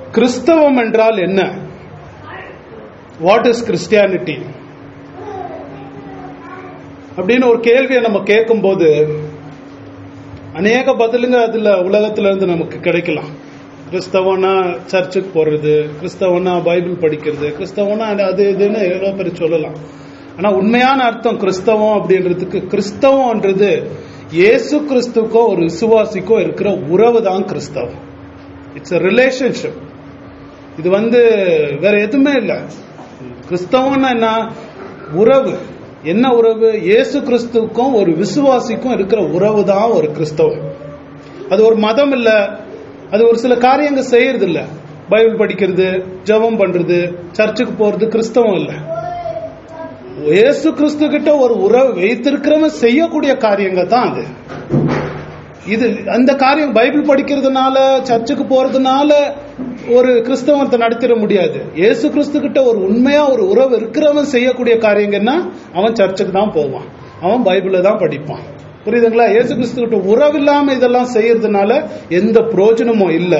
கிறிஸ்தவம் என்றால் என்ன வாட் இஸ் கிறிஸ்டியானிட்டி அப்படின்னு ஒரு கேள்வியை நம்ம கேட்கும்போது அநேக பதிலுங்க அதுல உலகத்துல இருந்து நமக்கு கிடைக்கலாம் கிறிஸ்தவனா சர்ச்சுக்கு போறது கிறிஸ்தவனா பைபிள் படிக்கிறது கிறிஸ்தவனா அது இதுன்னு எவ்வளவு பேர் சொல்லலாம் ஆனா உண்மையான அர்த்தம் கிறிஸ்தவம் அப்படின்றதுக்கு கிறிஸ்தவம்ன்றது இயேசு கிறிஸ்துக்கோ ஒரு விசுவாசிக்கோ இருக்கிற உறவு தான் கிறிஸ்தவம் இட்ஸ் a ரிலேஷன்ஷிப் இது வந்து வேற எதுவுமே இல்ல கிறிஸ்தவம்னா என்ன உறவு என்ன உறவு இயேசு கிறிஸ்துவுக்கும் ஒரு விசுவாசிக்கும் இருக்கிற உறவு தான் ஒரு கிறிஸ்தவம் அது ஒரு மதம் இல்ல அது ஒரு சில காரியங்கள் செய்யறது இல்ல பைபிள் படிக்கிறது ஜெபம் பண்றது சர்ச்சுக்கு போறது கிறிஸ்தவம் இல்ல இயேசு கிறிஸ்து கிட்ட ஒரு உறவு வைத்திருக்கிறவன் செய்யக்கூடிய காரியங்கள் தான் அது இது அந்த காரியம் பைபிள் படிக்கிறதுனால சர்ச்சுக்கு போறதுனால ஒரு கிறிஸ்தவத்தை நடத்திட முடியாது இயேசு கிறிஸ்து கிட்ட ஒரு உண்மையா ஒரு உறவு இருக்கிறவன் செய்யக்கூடிய காரியங்கன்னா அவன் சர்ச்சுக்கு தான் போவான் அவன் பைபிளை தான் படிப்பான் புரியுதுங்களா இயேசு கிறிஸ்து கிட்ட உறவு இல்லாம இதெல்லாம் செய்யறதுனால எந்த பிரயோஜனமும் இல்ல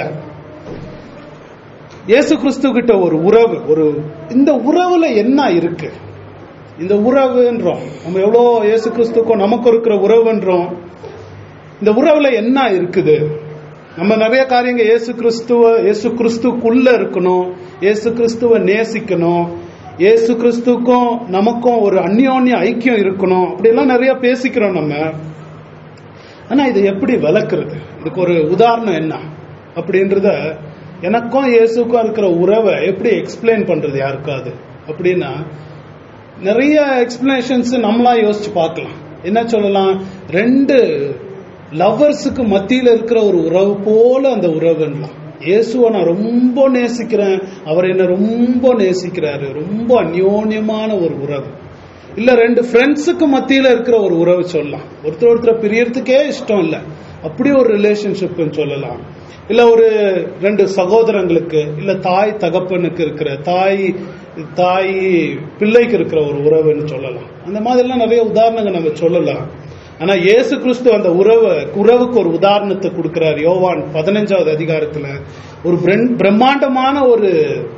இயேசு கிறிஸ்து கிட்ட ஒரு உறவு ஒரு இந்த உறவுல என்ன இருக்கு இந்த உறவுன்றோம் நம்ம எவ்வளோ இயேசு கிறிஸ்துக்கும் நமக்கு இருக்கிற உறவுன்றோம் இந்த உறவுல என்ன இருக்குது நம்ம நிறைய காரியங்க இயேசு கிறிஸ்துவ இயேசு கிறிஸ்துக்குள்ள இருக்கணும் இயேசு கிறிஸ்துவ நேசிக்கணும் இயேசு கிறிஸ்துக்கும் நமக்கும் ஒரு அந்யோன்ய ஐக்கியம் இருக்கணும் அப்படியெல்லாம் நிறைய பேசிக்கிறோம் நம்ம ஆனா இதை எப்படி விளக்குறது இதுக்கு ஒரு உதாரணம் என்ன அப்படின்றத எனக்கும் இயேசுக்கும் இருக்கிற உறவை எப்படி எக்ஸ்பிளைன் பண்றது யாருக்காவது அப்படின்னா நிறைய எக்ஸ்பிளனேஷன்ஸ் நம்மளா யோசிச்சு பார்க்கலாம் என்ன சொல்லலாம் ரெண்டு லவ்வர்ஸுக்கு மத்தியில இருக்கிற ஒரு உறவு போல அந்த உறவுலாம் இயேசுவை நான் ரொம்ப நேசிக்கிறேன் அவர் என்ன ரொம்ப நேசிக்கிறாரு ரொம்ப அந்யோன்யமான ஒரு உறவு இல்ல ரெண்டு ஃப்ரெண்ட்ஸுக்கு மத்தியில இருக்கிற ஒரு உறவு சொல்லலாம் ஒருத்தர் ஒருத்தர் பிரியறதுக்கே இஷ்டம் இல்ல அப்படி ஒரு ரிலேஷன்ஷிப் சொல்லலாம் இல்ல ஒரு ரெண்டு சகோதரங்களுக்கு இல்ல தாய் தகப்பனுக்கு இருக்கிற தாய் தாய் பிள்ளைக்கு இருக்கிற ஒரு உறவுன்னு சொல்லலாம் அந்த மாதிரிலாம் நிறைய உதாரணங்கள் நம்ம சொல்லலாம் ஆனா இயேசு கிறிஸ்து அந்த உறவு உறவுக்கு ஒரு உதாரணத்தை கொடுக்கிறார் யோவான் பதினஞ்சாவது அதிகாரத்துல ஒரு பிரெண்- பிரம்மாண்டமான ஒரு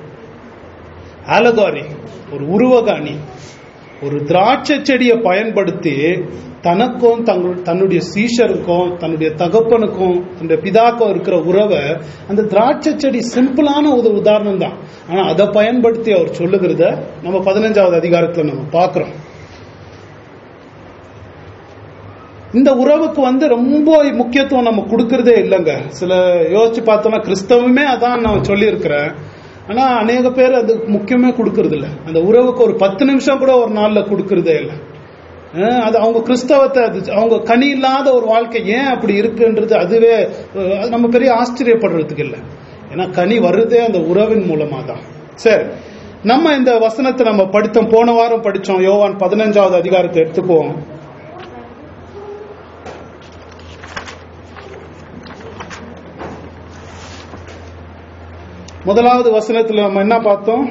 ஆலகாரி ஒரு உருவகாணி ஒரு திராட்சை செடியை பயன்படுத்தி தனக்கும் தங்கள் தன்னுடைய சீஷருக்கும் தன்னுடைய தகப்பனுக்கும் தன்னுடைய பிதாக்கும் இருக்கிற உறவை அந்த திராட்சை செடி சிம்பிளான ஒரு உதாரணம் தான் ஆனா அதை பயன்படுத்தி அவர் சொல்லுகிறத நம்ம பதினஞ்சாவது அதிகாரத்துல நம்ம பார்க்கிறோம் இந்த உறவுக்கு வந்து ரொம்ப முக்கியத்துவம் நம்ம கொடுக்கறதே இல்லைங்க சில யோசிச்சு பார்த்தோம்னா கிறிஸ்தவமே அதான் நான் சொல்லியிருக்கிறேன் ஆனா அநேக பேர் அது முக்கியமே கொடுக்கறது இல்ல அந்த உறவுக்கு ஒரு பத்து நிமிஷம் கூட ஒரு நாள்ல கொடுக்கறதே இல்லை அஹ் அது அவங்க கிறிஸ்தவத்தை அது அவங்க கனி இல்லாத ஒரு வாழ்க்கை ஏன் அப்படி இருக்குன்றது அதுவே அஹ் அது நம்ம பெரிய ஆச்சரியப்படுறதுக்கு இல்லை ஏன்னா கனி வருதே அந்த உறவின் மூலமா தான் சரி நம்ம இந்த வசனத்தை நம்ம படித்தோம் போன வாரம் படிச்சோம் யோவான் பதினஞ்சாவது அதிகாரத்தை எடுத்துக்குவோம் முதலாவது வசனத்துல நம்ம என்ன பார்த்தோம்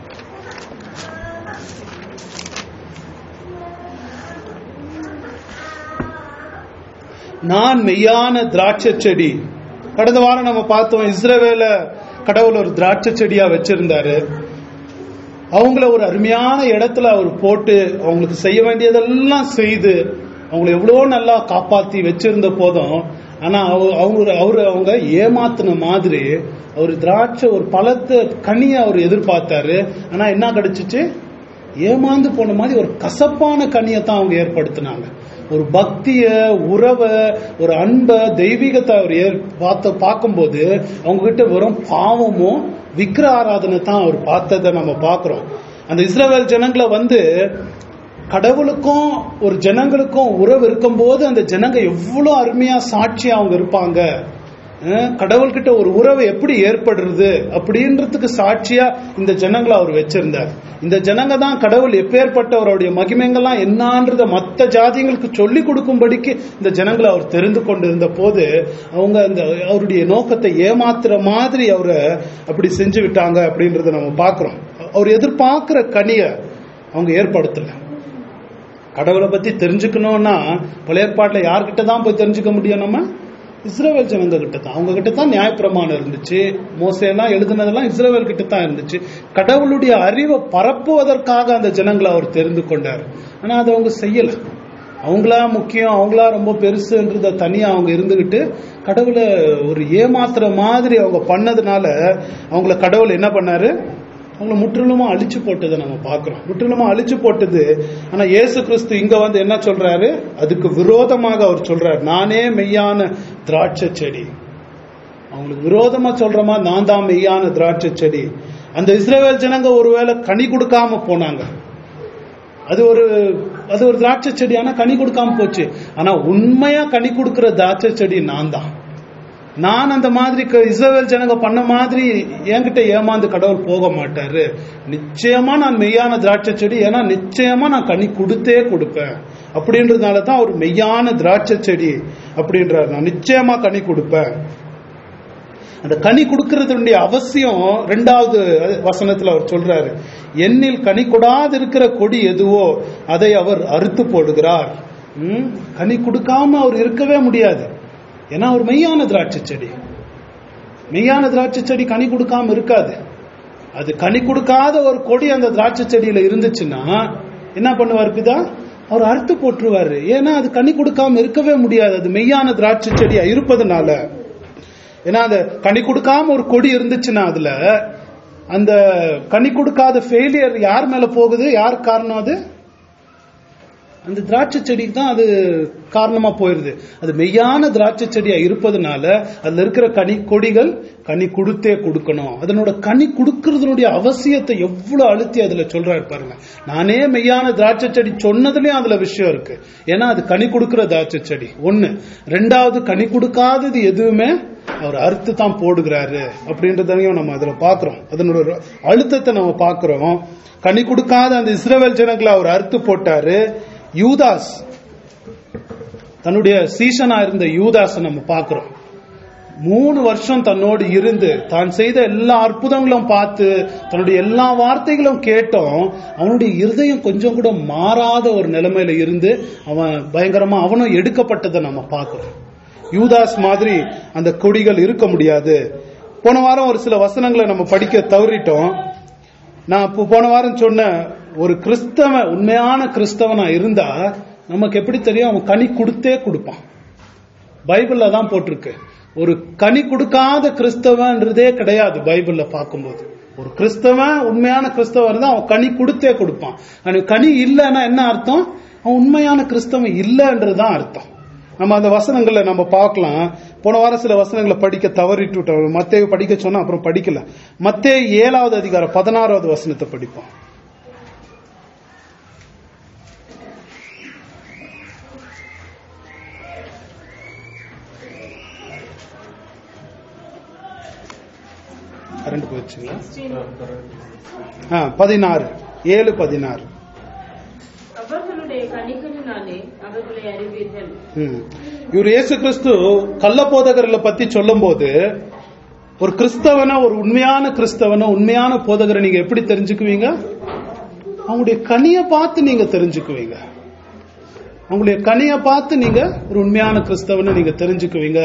நான் மெய்யான திராட்சை செடி கடந்த வாரம் நம்ம பார்த்தோம் இஸ்ரவேல கடவுள் ஒரு திராட்சை செடியா வச்சிருந்தாரு அவங்கள ஒரு அருமையான இடத்துல அவர் போட்டு அவங்களுக்கு செய்ய வேண்டியதெல்லாம் செய்து அவங்களை எவ்வளோ நல்லா காப்பாத்தி வச்சிருந்த போதும் ஆனா அவ- அவங்க அவரு அவங்க ஏமாத்தின மாதிரி அவர் திராட்சை ஒரு பழத்தை கனியை அவர் எதிர்பார்த்தாரு ஆனா என்ன கிடைச்சிச்சு ஏமாந்து போன மாதிரி ஒரு கசப்பான கனியை தான் அவங்க ஏற்படுத்தினாங்க ஒரு பக்திய உறவை ஒரு அன்பை தெய்வீகத்தை அவர் ஏற்- பார்த்த பார்க்கும்போது அவங்க கிட்ட வெறும் பாவமும் விக்கிர ஆராதனை தான் அவர் பார்த்ததை நம்ம பார்க்கிறோம் அந்த இஸ்ரவேல் ஜனங்களை வந்து கடவுளுக்கும் ஒரு ஜனங்களுக்கும் உறவு இருக்கும்போது அந்த ஜனங்க எவ்வளவு அருமையா சாட்சியா அவங்க இருப்பாங்க அஹ் கடவுள்கிட்ட ஒரு உறவு எப்படி ஏற்படுறது அப்படின்றதுக்கு சாட்சியா இந்த ஜனங்களை அவர் வச்சிருந்தார் இந்த ஜனங்க தான் கடவுள் எப்பேற்பட்டவருடைய மகிமைங்கள்லாம் என்னன்றத மற்ற ஜாதிகளுக்கு சொல்லி கொடுக்கும்படிக்கு இந்த ஜனங்களை அவர் தெரிந்து கொண்டிருந்த போது அவங்க அந்த அவருடைய நோக்கத்தை ஏமாத்துற மாதிரி அவரை அப்படி செஞ்சு விட்டாங்க அப்படின்றத நம்ம பார்க்கிறோம் அவர் எதிர்பார்க்கிற கனிய அவங்க ஏற்படுத்தல கடவுளை பத்தி தெரிஞ்சுக்கணும்னா பழைய ஏற்பாட்டுல யார்கிட்ட தான் போய் தெரிஞ்சுக்க முடியும் நம்ம இஸ்ரேல் ஜனங்க கிட்ட தான் அவங்க கிட்ட தான் நியாயப்பிரமாணம் இருந்துச்சு மோசையெல்லாம் எழுதுனதெல்லாம் இஸ்ரேல் கிட்ட தான் இருந்துச்சு கடவுளுடைய அறிவை பரப்புவதற்காக அந்த ஜனங்களை அவர் தெரிந்து கொண்டார் ஆனா அதை அவங்க செய்யல அவங்களா முக்கியம் அவங்களா ரொம்ப பெருசுன்றத தனியா அவங்க இருந்துகிட்டு கடவுளை ஒரு ஏமாத்துற மாதிரி அவங்க பண்ணதுனால அவங்கள கடவுள் என்ன பண்ணாரு அவங்கள முற்றிலுமா அழிச்சு போட்டதை நம்ம பார்க்கிறோம் முற்றிலுமா அழிச்சு போட்டது ஆனா இயேசு கிறிஸ்து இங்க வந்து என்ன சொல்றாரு அதுக்கு விரோதமாக அவர் சொல்றாரு நானே மெய்யான திராட்சை செடி அவங்களுக்கு விரோதமா சொல்றமா நான் தான் மெய்யான திராட்சை செடி அந்த இஸ்ரேல் ஜனங்க ஒருவேளை கனி கொடுக்காம போனாங்க அது ஒரு அது ஒரு திராட்சை செடி ஆனா கனி கொடுக்காம போச்சு ஆனா உண்மையா கனி கொடுக்கிற திராட்சை செடி நான் தான் நான் அந்த மாதிரி க- இஸ்ரவேல் ஜனங்க பண்ண மாதிரி என்கிட்ட ஏமாந்து கடவுள் போக மாட்டாரு நிச்சயமா நான் மெய்யான திராட்சை செடி ஏன்னா நிச்சயமா நான் கனி கொடுத்தே கொடுப்பேன் அப்படின்றதுனால தான் அவர் மெய்யான திராட்சை செடி அப்படின்றார் நான் நிச்சயமா கனி கொடுப்பேன் அந்த கனி கொடுக்கறதுடைய அவசியம் ரெண்டாவது வசனத்துல அவர் சொல்றாரு எண்ணில் கனி கொடாது இருக்கிற கொடி எதுவோ அதை அவர் அறுத்து போடுகிறார் ம்? கனி கொடுக்காம அவர் இருக்கவே முடியாது ஏன்னா அவர் மெய்யான திராட்சை செடி மெய்யான திராட்சை செடி கனி கொடுக்காம இருக்காது அது கனி கொடுக்காத ஒரு கொடி அந்த திராட்சை செடியில இருந்துச்சுன்னா என்ன பண்ணுவார் பிதா அவர் அறுத்து போட்டுருவாரு ஏன்னா அது கனி கொடுக்காம இருக்கவே முடியாது அது மெய்யான திராட்சை செடியா இருப்பதனால ஏன்னா அந்த கனி கொடுக்காம ஒரு கொடி இருந்துச்சுன்னா அதுல அந்த கனி கொடுக்காத ஃபெயிலியர் யார் மேல போகுது யார் காரணம் அது அந்த திராட்சை செடிக்கு தான் அது காரணமா போயிருது அது மெய்யான திராட்சை செடியா இருப்பதனால அதுல இருக்கிற கனி கொடிகள் கனி கொடுத்தே கொடுக்கணும் அதனோட கனி கொடுக்கறதுனுடைய அவசியத்தை எவ்வளவு அழுத்தி அதுல சொல்றாரு பாருங்க நானே மெய்யான திராட்சை செடி சொன்னதுலயும் அதுல விஷயம் இருக்கு ஏன்னா அது கனி கொடுக்கிற திராட்சை செடி ஒண்ணு ரெண்டாவது கனி கொடுக்காதது எதுவுமே அவர் அறுத்து தான் போடுகிறாரு அப்படின்றதையும் நம்ம அதுல பாக்குறோம் அதனோட ஒரு அழுத்தத்தை நம்ம பாக்குறோம் கனி கொடுக்காத அந்த இஸ்ரவேல் ஜனங்களை அவர் அறுத்து போட்டாரு யூதாஸ் தன்னுடைய சீசனா இருந்த யூதாஸை நம்ம பார்க்கிறோம் மூணு வருஷம் தன்னோடு இருந்து தான் செய்த எல்லா அற்புதங்களும் பார்த்து தன்னுடைய எல்லா வார்த்தைகளும் கேட்டோம் அவனுடைய இருதயம் கொஞ்சம் கூட மாறாத ஒரு நிலைமையில இருந்து அவன் பயங்கரமா அவனும் எடுக்கப்பட்டதை நம்ம பார்க்கிறோம் யூதாஸ் மாதிரி அந்த கொடிகள் இருக்க முடியாது போன வாரம் ஒரு சில வசனங்களை நம்ம படிக்க தவறிட்டோம் நான் இப்போ போன வாரம் சொன்ன ஒரு கிறிஸ்தவன் உண்மையான கிறிஸ்தவனா இருந்தா நமக்கு எப்படி தெரியும் அவன் கனி கொடுத்தே கொடுப்பான் பைபிள்ல தான் போட்டிருக்கு ஒரு கனி கொடுக்காத கிறிஸ்தவன்றதே கிடையாது பைபிள்ல பார்க்கும்போது ஒரு கிறிஸ்தவன் உண்மையான கிறிஸ்தவன் இருந்தா அவன் கனி கொடுத்தே கொடுப்பான் அவனுக்கு கனி இல்லைன்னா என்ன அர்த்தம் அவன் உண்மையான கிறிஸ்தவன் இல்லைன்றதுதான் அர்த்தம் நம்ம அந்த வசனங்களை நம்ம பார்க்கலாம் போன வாரம் சில வசனங்களை படிக்க தவறிட்டு மத்தேயு படிக்க சொன்னா அப்புறம் படிக்கல மத்தேயு ஏழாவது அதிகாரம் பதினாறாவது வசனத்தை படிப்போம் கரண்ட் போயிடுச்சுங்களா ஆ பதினாறு ஏழு பதினாறு அவர்களுடைய கனிகளினாலே அவர்களை அறிவீர்கள் ம். இவர் இயேசு கிறிஸ்து கள்ள போதகர்களை பத்தி சொல்லும்போது ஒரு கிறிஸ்தவனை ஒரு உண்மையான கிறிஸ்தவனை உண்மையான போதகரை நீங்க எப்படி தெரிஞ்சுக்குவீங்க அவங்களுடைய கனியை பார்த்து நீங்க தெரிஞ்சுக்குவீங்க அவங்களுடைய கனியை பார்த்து நீங்க ஒரு உண்மையான கிறிஸ்தவனை நீங்க தெரிஞ்சுக்குவீங்க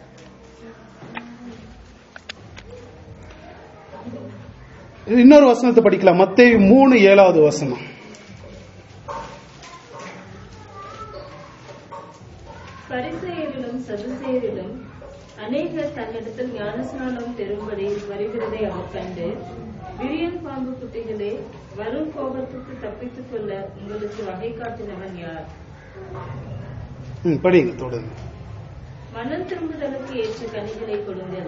இன்னொரு வசனத்தை படிக்கலாம் மத்தேயு மூணு ஏழாவது வசனம் பரிசெயரிலும் சதுசேயரிலும் அநேகர் தன்னிடத்தில் ஞானஸ்நானம் பெறும்படி வருகிறதை அவர் கண்டு விரியன் பாம்பு குட்டிகளே வரும் கோபத்துக்கு தப்பித்துக் கொள்ள உங்களுக்கு வகை காட்டினவன் யார் ம், படிங்க தொடர்ந்து மனம் திரும்புதலுக்கு ஏற்ற கனிகளை கொடுங்கள்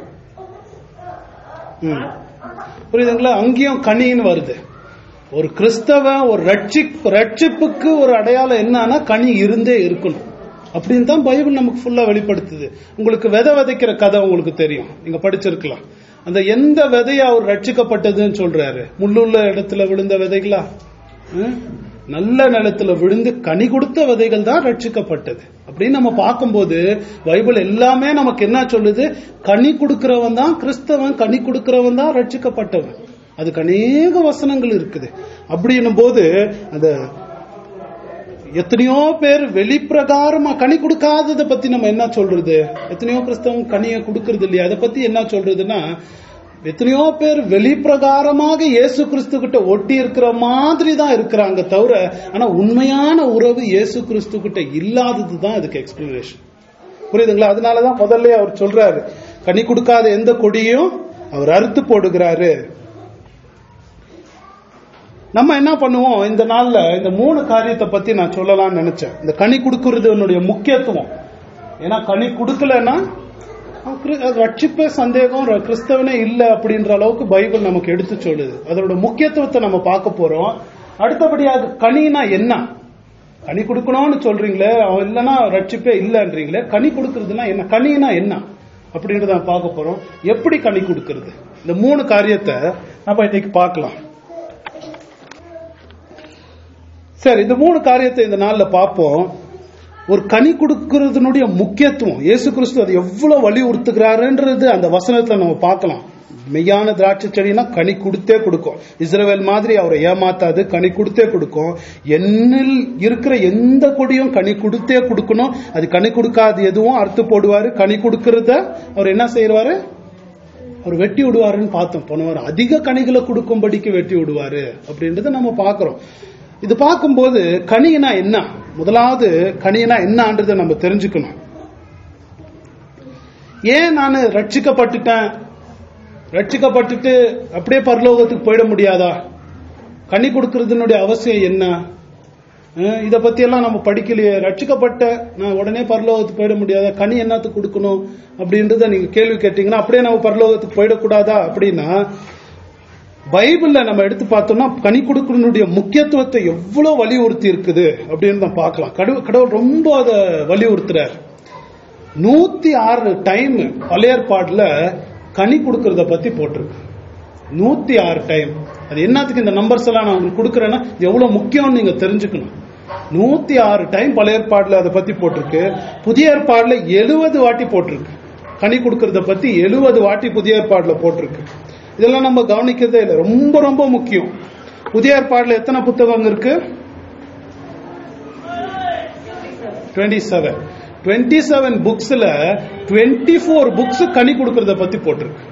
ம். புரியுதுங்களா அங்கேயும் கனின்னு வருது ஒரு கிறிஸ்தவன் ஒரு ரட்சிப் ரட்சிப்புக்கு ஒரு அடையாளம் என்னன்னா கனி இருந்தே இருக்கணும் அப்படின்னு தான் பைபிள் நமக்கு ஃபுல்லா வெளிப்படுத்துது உங்களுக்கு விதை விதைக்கிற கதை உங்களுக்கு தெரியும் நீங்க படிச்சிருக்கலாம் அந்த எந்த விதையா அவர் ரட்சிக்கப்பட்டதுன்னு சொல்றாரு முள்ளுள்ள இடத்துல விழுந்த விதைகளா ம்? நல்ல நிலத்துல விழுந்து கனி கொடுத்த விதைகள் தான் ரட்சிக்கப்பட்டது அப்படின்னு நம்ம பார்க்கும்போது பைபிள் எல்லாமே நமக்கு என்ன சொல்லுது கனி கொடுக்கிறவன் தான் கிறிஸ்தவன் கனி கொடுக்கிறவன் தான் ரட்சிக்கப்பட்டவன் அதுக்கு அநேக வசனங்கள் இருக்குது அப்படின்னும் போது அந்த எத்தனையோ பேர் வெளிப்பிரகாரமா கனி கொடுக்காததை பத்தி நம்ம என்ன சொல்றது எத்தனையோ கிறிஸ்தவம் கனியை கொடுக்கறது இல்லையா அதை பத்தி என்ன சொல்றதுன்னா எத்தனையோ பேர் வெளிப்பிரகாரமாக இயேசு கிறிஸ்து கிட்ட ஒட்டி இருக்கிற மாதிரி தான் இருக்கிறாங்க தவிர ஆனா உண்மையான உறவு இயேசு கிறிஸ்து கிட்ட இல்லாதது தான் இதுக்கு எக்ஸ்பிளனேஷன் புரியுதுங்களா அதனாலதான் முதல்ல அவர் சொல்றாரு கனி கொடுக்காத எந்த கொடியும் அவர் அறுத்து போடுகிறாரு நம்ம என்ன பண்ணுவோம் இந்த நாள்ல இந்த மூணு காரியத்தை பத்தி நான் சொல்லலாம்னு நினைச்சேன் இந்த கனி கொடுக்கறது என்னுடைய முக்கியத்துவம் ஏன்னா கனி கொடுக்கலன்னா அவன் கிரி- அது ரட்சிப்பே சந்தேகம் ர- கிறிஸ்தவனே இல்லை அப்படின்ற அளவுக்கு பைபிள் நமக்கு எடுத்து சொல்லுது அதோட முக்கியத்துவத்தை நம்ம பார்க்க போறோம் அடுத்தபடியாக கனினா என்ன கனி கொடுக்கணும்னு சொல்றீங்களே அவன் இல்லைன்னா ரட்சிப்பே இல்லைன்றீங்களே கனி கொடுக்கறதுனா என்ன கனினா என்ன அப்படின்றத நம்ம பார்க்க போறோம் எப்படி கனி கொடுக்கறது இந்த மூணு காரியத்தை நம்ம இன்னைக்கு பார்க்கலாம் சரி இந்த மூணு காரியத்தை இந்த நாள்ல பார்ப்போம் ஒரு கனி கொடுக்கறதுனுடைய முக்கியத்துவம் இயேசு கிறிஸ்து அதை எவ்வளவு வலியுறுத்துகிறாருன்றது அந்த வசனத்துல நம்ம பார்க்கலாம் மெய்யான திராட்சை செடினா கனி கொடுத்தே கொடுக்கும் இஸ்ரவேல் மாதிரி அவரை ஏமாத்தாது கனி கொடுத்தே கொடுக்கும் என்னில் இருக்கிற எந்த கொடியும் கனி கொடுத்தே கொடுக்கணும் அது கனி கொடுக்காது எதுவும் அறுத்து போடுவாரு கனி கொடுக்கறத அவர் என்ன செய்வாரு அவர் வெட்டி விடுவாருன்னு பார்த்தோம் போன வாரம் அதிக கனிகளை கொடுக்கும்படிக்கு வெட்டி விடுவாரு அப்படின்றத நம்ம பார்க்கிறோம் இது பார்க்கும்போது கனினா என்ன முதலாவது கனினா என்னன்றதை நம்ம தெரிஞ்சுக்கணும் ஏன் நான் ரட்சிக்கப்பட்டுட்டேன் ரட்சிக்கப்பட்டுட்டு அப்படியே பரலோகத்துக்கு போயிட முடியாதா கனி கொடுக்கறதுனுடைய அவசியம் என்ன அஹ் இத பத்தி எல்லாம் நம்ம படிக்கலையே ரட்சிக்கப்பட்ட நான் உடனே பரலோகத்துக்கு போயிட முடியாதா கனி என்னத்துக்கு கொடுக்கணும் அப்படின்றத நீங்க கேள்வி கேட்டீங்கன்னா அப்படியே நம்ம பரலோகத்துக்கு போயிடக்கூடாதா அப்படின்னா பைபிள்ல நம்ம எடுத்து பார்த்தோம்னா கனி கொடுக்கறதுடைய முக்கியத்துவத்தை எவ்வளவு வலியுறுத்தி இருக்குது அப்படின்னு தான் பார்க்கலாம் கடவுள் கடவுள் ரொம்ப அதை வலியுறுத்துறார் நூத்தி ஆறு டைம் பழைய ஏற்பாடுல கனி கொடுக்கறத பத்தி போட்டிருக்கு நூத்தி ஆறு டைம் அது என்னத்துக்கு இந்த நம்பர்ஸ் எல்லாம் நான் உங்களுக்கு கொடுக்கறேன்னா இது எவ்வளவு முக்கியம்னு நீங்க தெரிஞ்சுக்கணும் நூத்தி ஆறு டைம் பழைய ஏற்பாடுல அதை பத்தி போட்டிருக்கு புதிய ஏற்பாடுல எழுபது வாட்டி போட்டிருக்கு கனி கொடுக்கறத பத்தி எழுபது வாட்டி புதிய ஏற்பாடுல போட்டிருக்கு இதெல்லாம் நம்ம கவனிக்கிறதே இல்லை ரொம்ப ரொம்ப முக்கியம் புதிய ஏற்பாடுல எத்தனை புத்தகம் இருக்கு டுவெண்ட்டி செவன் டுவெண்ட்டி செவன் புக்ஸ்ல டுவெண்ட்டி ஃபோர் புக்ஸ் கனி கொடுக்கறத பத்தி போட்டிருக்கு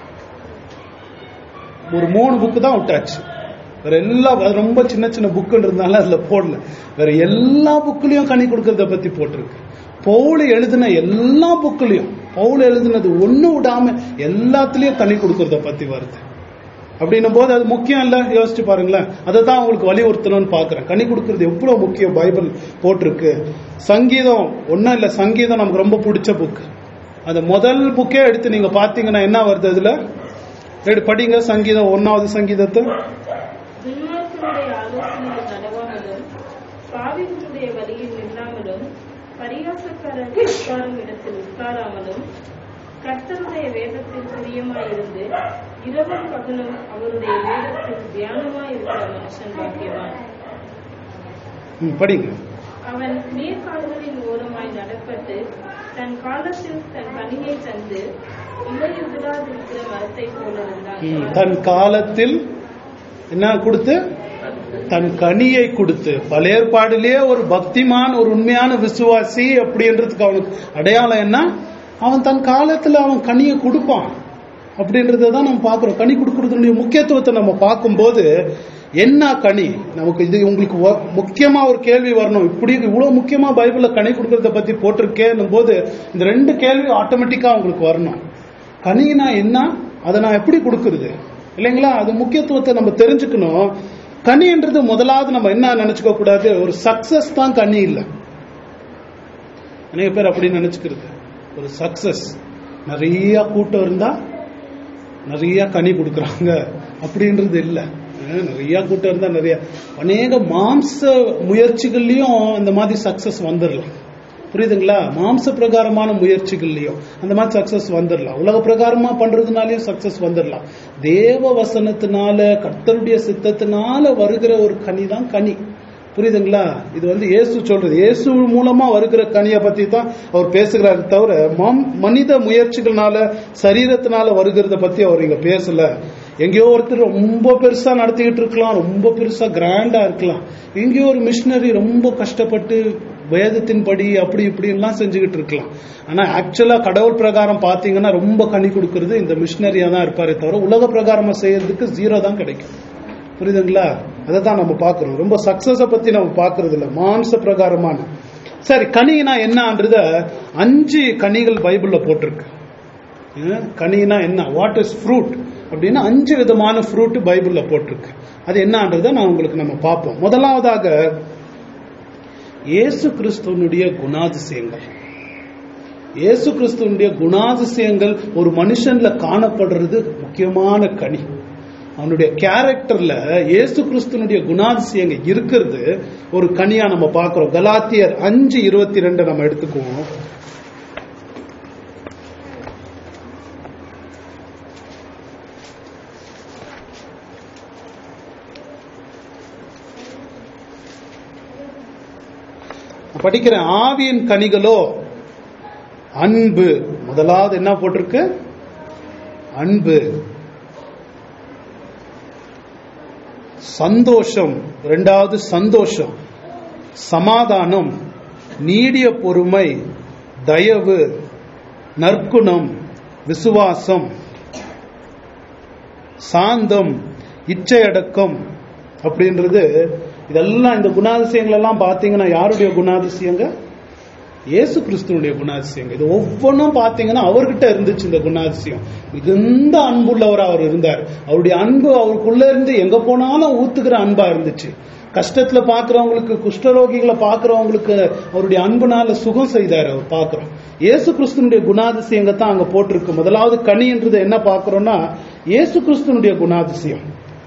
ஒரு மூணு புக்கு தான் விட்டாச்சு வேற எல்லா அது ரொம்ப சின்ன சின்ன புக்குன்றதுனால அதுல போடல வேற எல்லா புக்லயும் கனி கொடுக்கறத பத்தி போட்டிருக்கு பவுல் எழுதின எல்லா புக்லயும் பவுல் எழுதினது ஒண்ணு விடாம எல்லாத்துலயும் கனி கொடுக்கறத பத்தி வருது அப்படின்னும் போது அது முக்கியம் இல்ல யோசிச்சு பாருங்களேன் அதை தான் உங்களுக்கு வலியுறுத்தணும்னு பாக்குறேன் கனி கொடுக்கறது எவ்வளவு முக்கியம் பைபிள் போட்டிருக்கு சங்கீதம் ஒன்னும் இல்ல சங்கீதம் நமக்கு ரொம்ப பிடிச்ச புக் அந்த முதல் புக்கே எடுத்து நீங்க பாத்தீங்கன்னா என்ன வருது அதுல ரெடி படிங்க சங்கீதம் ஒன்னாவது சங்கீதத்தை துன்மார்க்கனுடைய ஆலோசனையில் நடவாமலும் பாவிகளுடைய வழியில் நில்லாமலும் பரிகாசக்காரர் உட்காரும் இடத்தில் உட்காராமலும் கர்த்தருடைய வேதத்தில் பிரியமாயிருந்து இரவும் பகலும் அவருடைய வேதத்தில் தியானமாய் இருக்கிற மனுஷன் பாக்கியவான் ம், படிங்க அவன் நீர்க்கால்களின் ஓரமாய் நடப்பட்டு தன் காலத்தில் தன் கனியை தந்து இலையில் விடாதிருக்கிற மரத்தைப் போல ம், இருந்தான் தன் காலத்தில் என்ன கொடுத்து தன் கனியை கொடுத்து பழைய ஏற்பாடிலேயே ஒரு பக்திமான் ஒரு உண்மையான விசுவாசி அப்படின்றதுக்கு அவனுக்கு அடையாளம் என்ன அவன் தன் காலத்துல அவன் கனியை கொடுப்பான் அப்படின்றத தான் நம்ம பார்க்கிறோம் கனி கொடுக்கறதுடைய முக்கியத்துவத்தை நம்ம பார்க்கும்போது என்ன கனி நமக்கு இது உங்களுக்கு வ- முக்கியமா ஒரு கேள்வி வரணும் இப்படி இவ்வளவு முக்கியமா பைபிள்ல கனி கொடுக்கறத பத்தி போட்டிருக்கேன்னும் போது இந்த ரெண்டு கேள்வி ஆட்டோமேட்டிக்கா உங்களுக்கு வரணும் கனினா என்ன அதை நான் எப்படி கொடுக்கறது இல்லைங்களா அது முக்கியத்துவத்தை நம்ம தெரிஞ்சுக்கணும் கனின்றது முதலாவது நம்ம என்ன நினைச்சுக்க கூடாது ஒரு சக்சஸ் தான் கனி இல்லை அநேக பேர் அப்படி நினைச்சுக்கிறது ஒரு சக்சஸ் நிறைய கூட்டம் இருந்தா நிறைய கனி கொடுக்கறாங்க அப்படின்றது இல்ல அஹ் நிறைய கூட்டம் இருந்தா நிறைய அநேக மாம்ச முயற்சிகள்லயும் அந்த மாதிரி சக்சஸ் வந்துடலாம் புரியுதுங்களா மாம்ச பிரகாரமான முயற்சிகள்லயும் அந்த மாதிரி சக்சஸ் வந்துடலாம் உலக பிரகாரமா பண்றதுனாலயும் சக்சஸ் வந்துடலாம் தேவ வசனத்தினால கர்த்தருடைய சித்தத்தினால வருகிற ஒரு கனி தான் கனி புரியுதுங்களா இது வந்து இயேசு சொல்றது இயேசு மூலமா வருகிற கனியை பத்தி தான் அவர் பேசுகிறாரு தவிர மம்- மனித முயற்சிகள்னால சரீரத்தினால வருகிறத பத்தி அவர் இங்க பேசல எங்கேயோ ஒருத்தர் ரொம்ப பெருசா நடத்திக்கிட்டு இருக்கலாம் ரொம்ப பெருசா கிராண்டா இருக்கலாம் எங்கேயோ ஒரு மிஷினரி ரொம்ப கஷ்டப்பட்டு வேதத்தின்படி அப்படி இப்படி எல்லாம் செஞ்சுக்கிட்டு இருக்கலாம் ஆனா ஆக்சுவலா கடவுள் பிரகாரம் பாத்தீங்கன்னா ரொம்ப கனி கொடுக்கறது இந்த மிஷினரியா தான் இருப்பாரே தவிர உலக பிரகாரமா செய்யறதுக்கு ஜீரோ தான் கிடைக்கும் புரியுதுங்களா அதை தான் நம்ம பார்க்கிறோம் ரொம்ப சக்சஸ பத்தி நம்ம பார்க்கறது இல்ல மாம்ச பிரகாரமான சரி கனினா என்னன்றத அஞ்சு கனிகள் பைபிள்ல போட்டிருக்கு அஹ் கனினா என்ன வாட் இஸ் ஃப்ரூட் அப்படின்னா அஞ்சு விதமான ஃப்ரூட் பைபிள்ல போட்டிருக்கு அது என்னன்றத நான் உங்களுக்கு நம்ம பார்ப்போம் முதலாவதாக இயேசு கிறிஸ்துவனுடைய குணாதிசயங்கள் இயேசு கிறிஸ்துவனுடைய குணாதிசயங்கள் ஒரு மனுஷன்ல காணப்படுறது முக்கியமான கனி அவனுடைய கேரக்டர்ல இயேசு கிறிஸ்துவனுடைய குணாதிசயங்கள் இருக்கிறது ஒரு கனியா நம்ம பார்க்கிறோம் கலாத்தியர் அஞ்சு இருபத்தி ரெண்டு நம்ம எடுத்துக்குவோம் படிக்கிற ஆவியின் கனிகளோ அன்பு முதலாவது என்ன போட்டிருக்கு அன்பு சந்தோஷம் இரண்டாவது சந்தோஷம் சமாதானம் நீடிய பொறுமை தயவு நற்குணம் விசுவாசம் சாந்தம் இச்சையடக்கம் அப்படின்றது இதெல்லாம் இந்த குணாதிசயங்கள் எல்லாம் பாத்தீங்கன்னா யாருடைய குணாதிசயங்க இயேசு கிறிஸ்துவனுடைய குணாதிசயங்க இது ஒவ்வொன்றும் பாத்தீங்கன்னா அவர்கிட்ட இருந்துச்சு இந்த குணாதிசயம் மிகுந்த அன்புள்ளவர் அவர் இருந்தார் அவருடைய அன்பு அவருக்குள்ள இருந்து எங்க போனாலும் ஊத்துக்கிற அன்பா இருந்துச்சு கஷ்டத்துல பாக்குறவங்களுக்கு குஷ்டரோகிகளை பாக்குறவங்களுக்கு அவருடைய அன்புனால சுகம் செய்தார் அவர் பாக்குறோம் இயேசு கிறிஸ்துனுடைய குணாதிசயங்க தான் அங்க போட்டிருக்கு முதலாவது கனின்றது என்ன பாக்குறோம்னா இயேசு கிறிஸ்துனுடைய குணாதிசயம்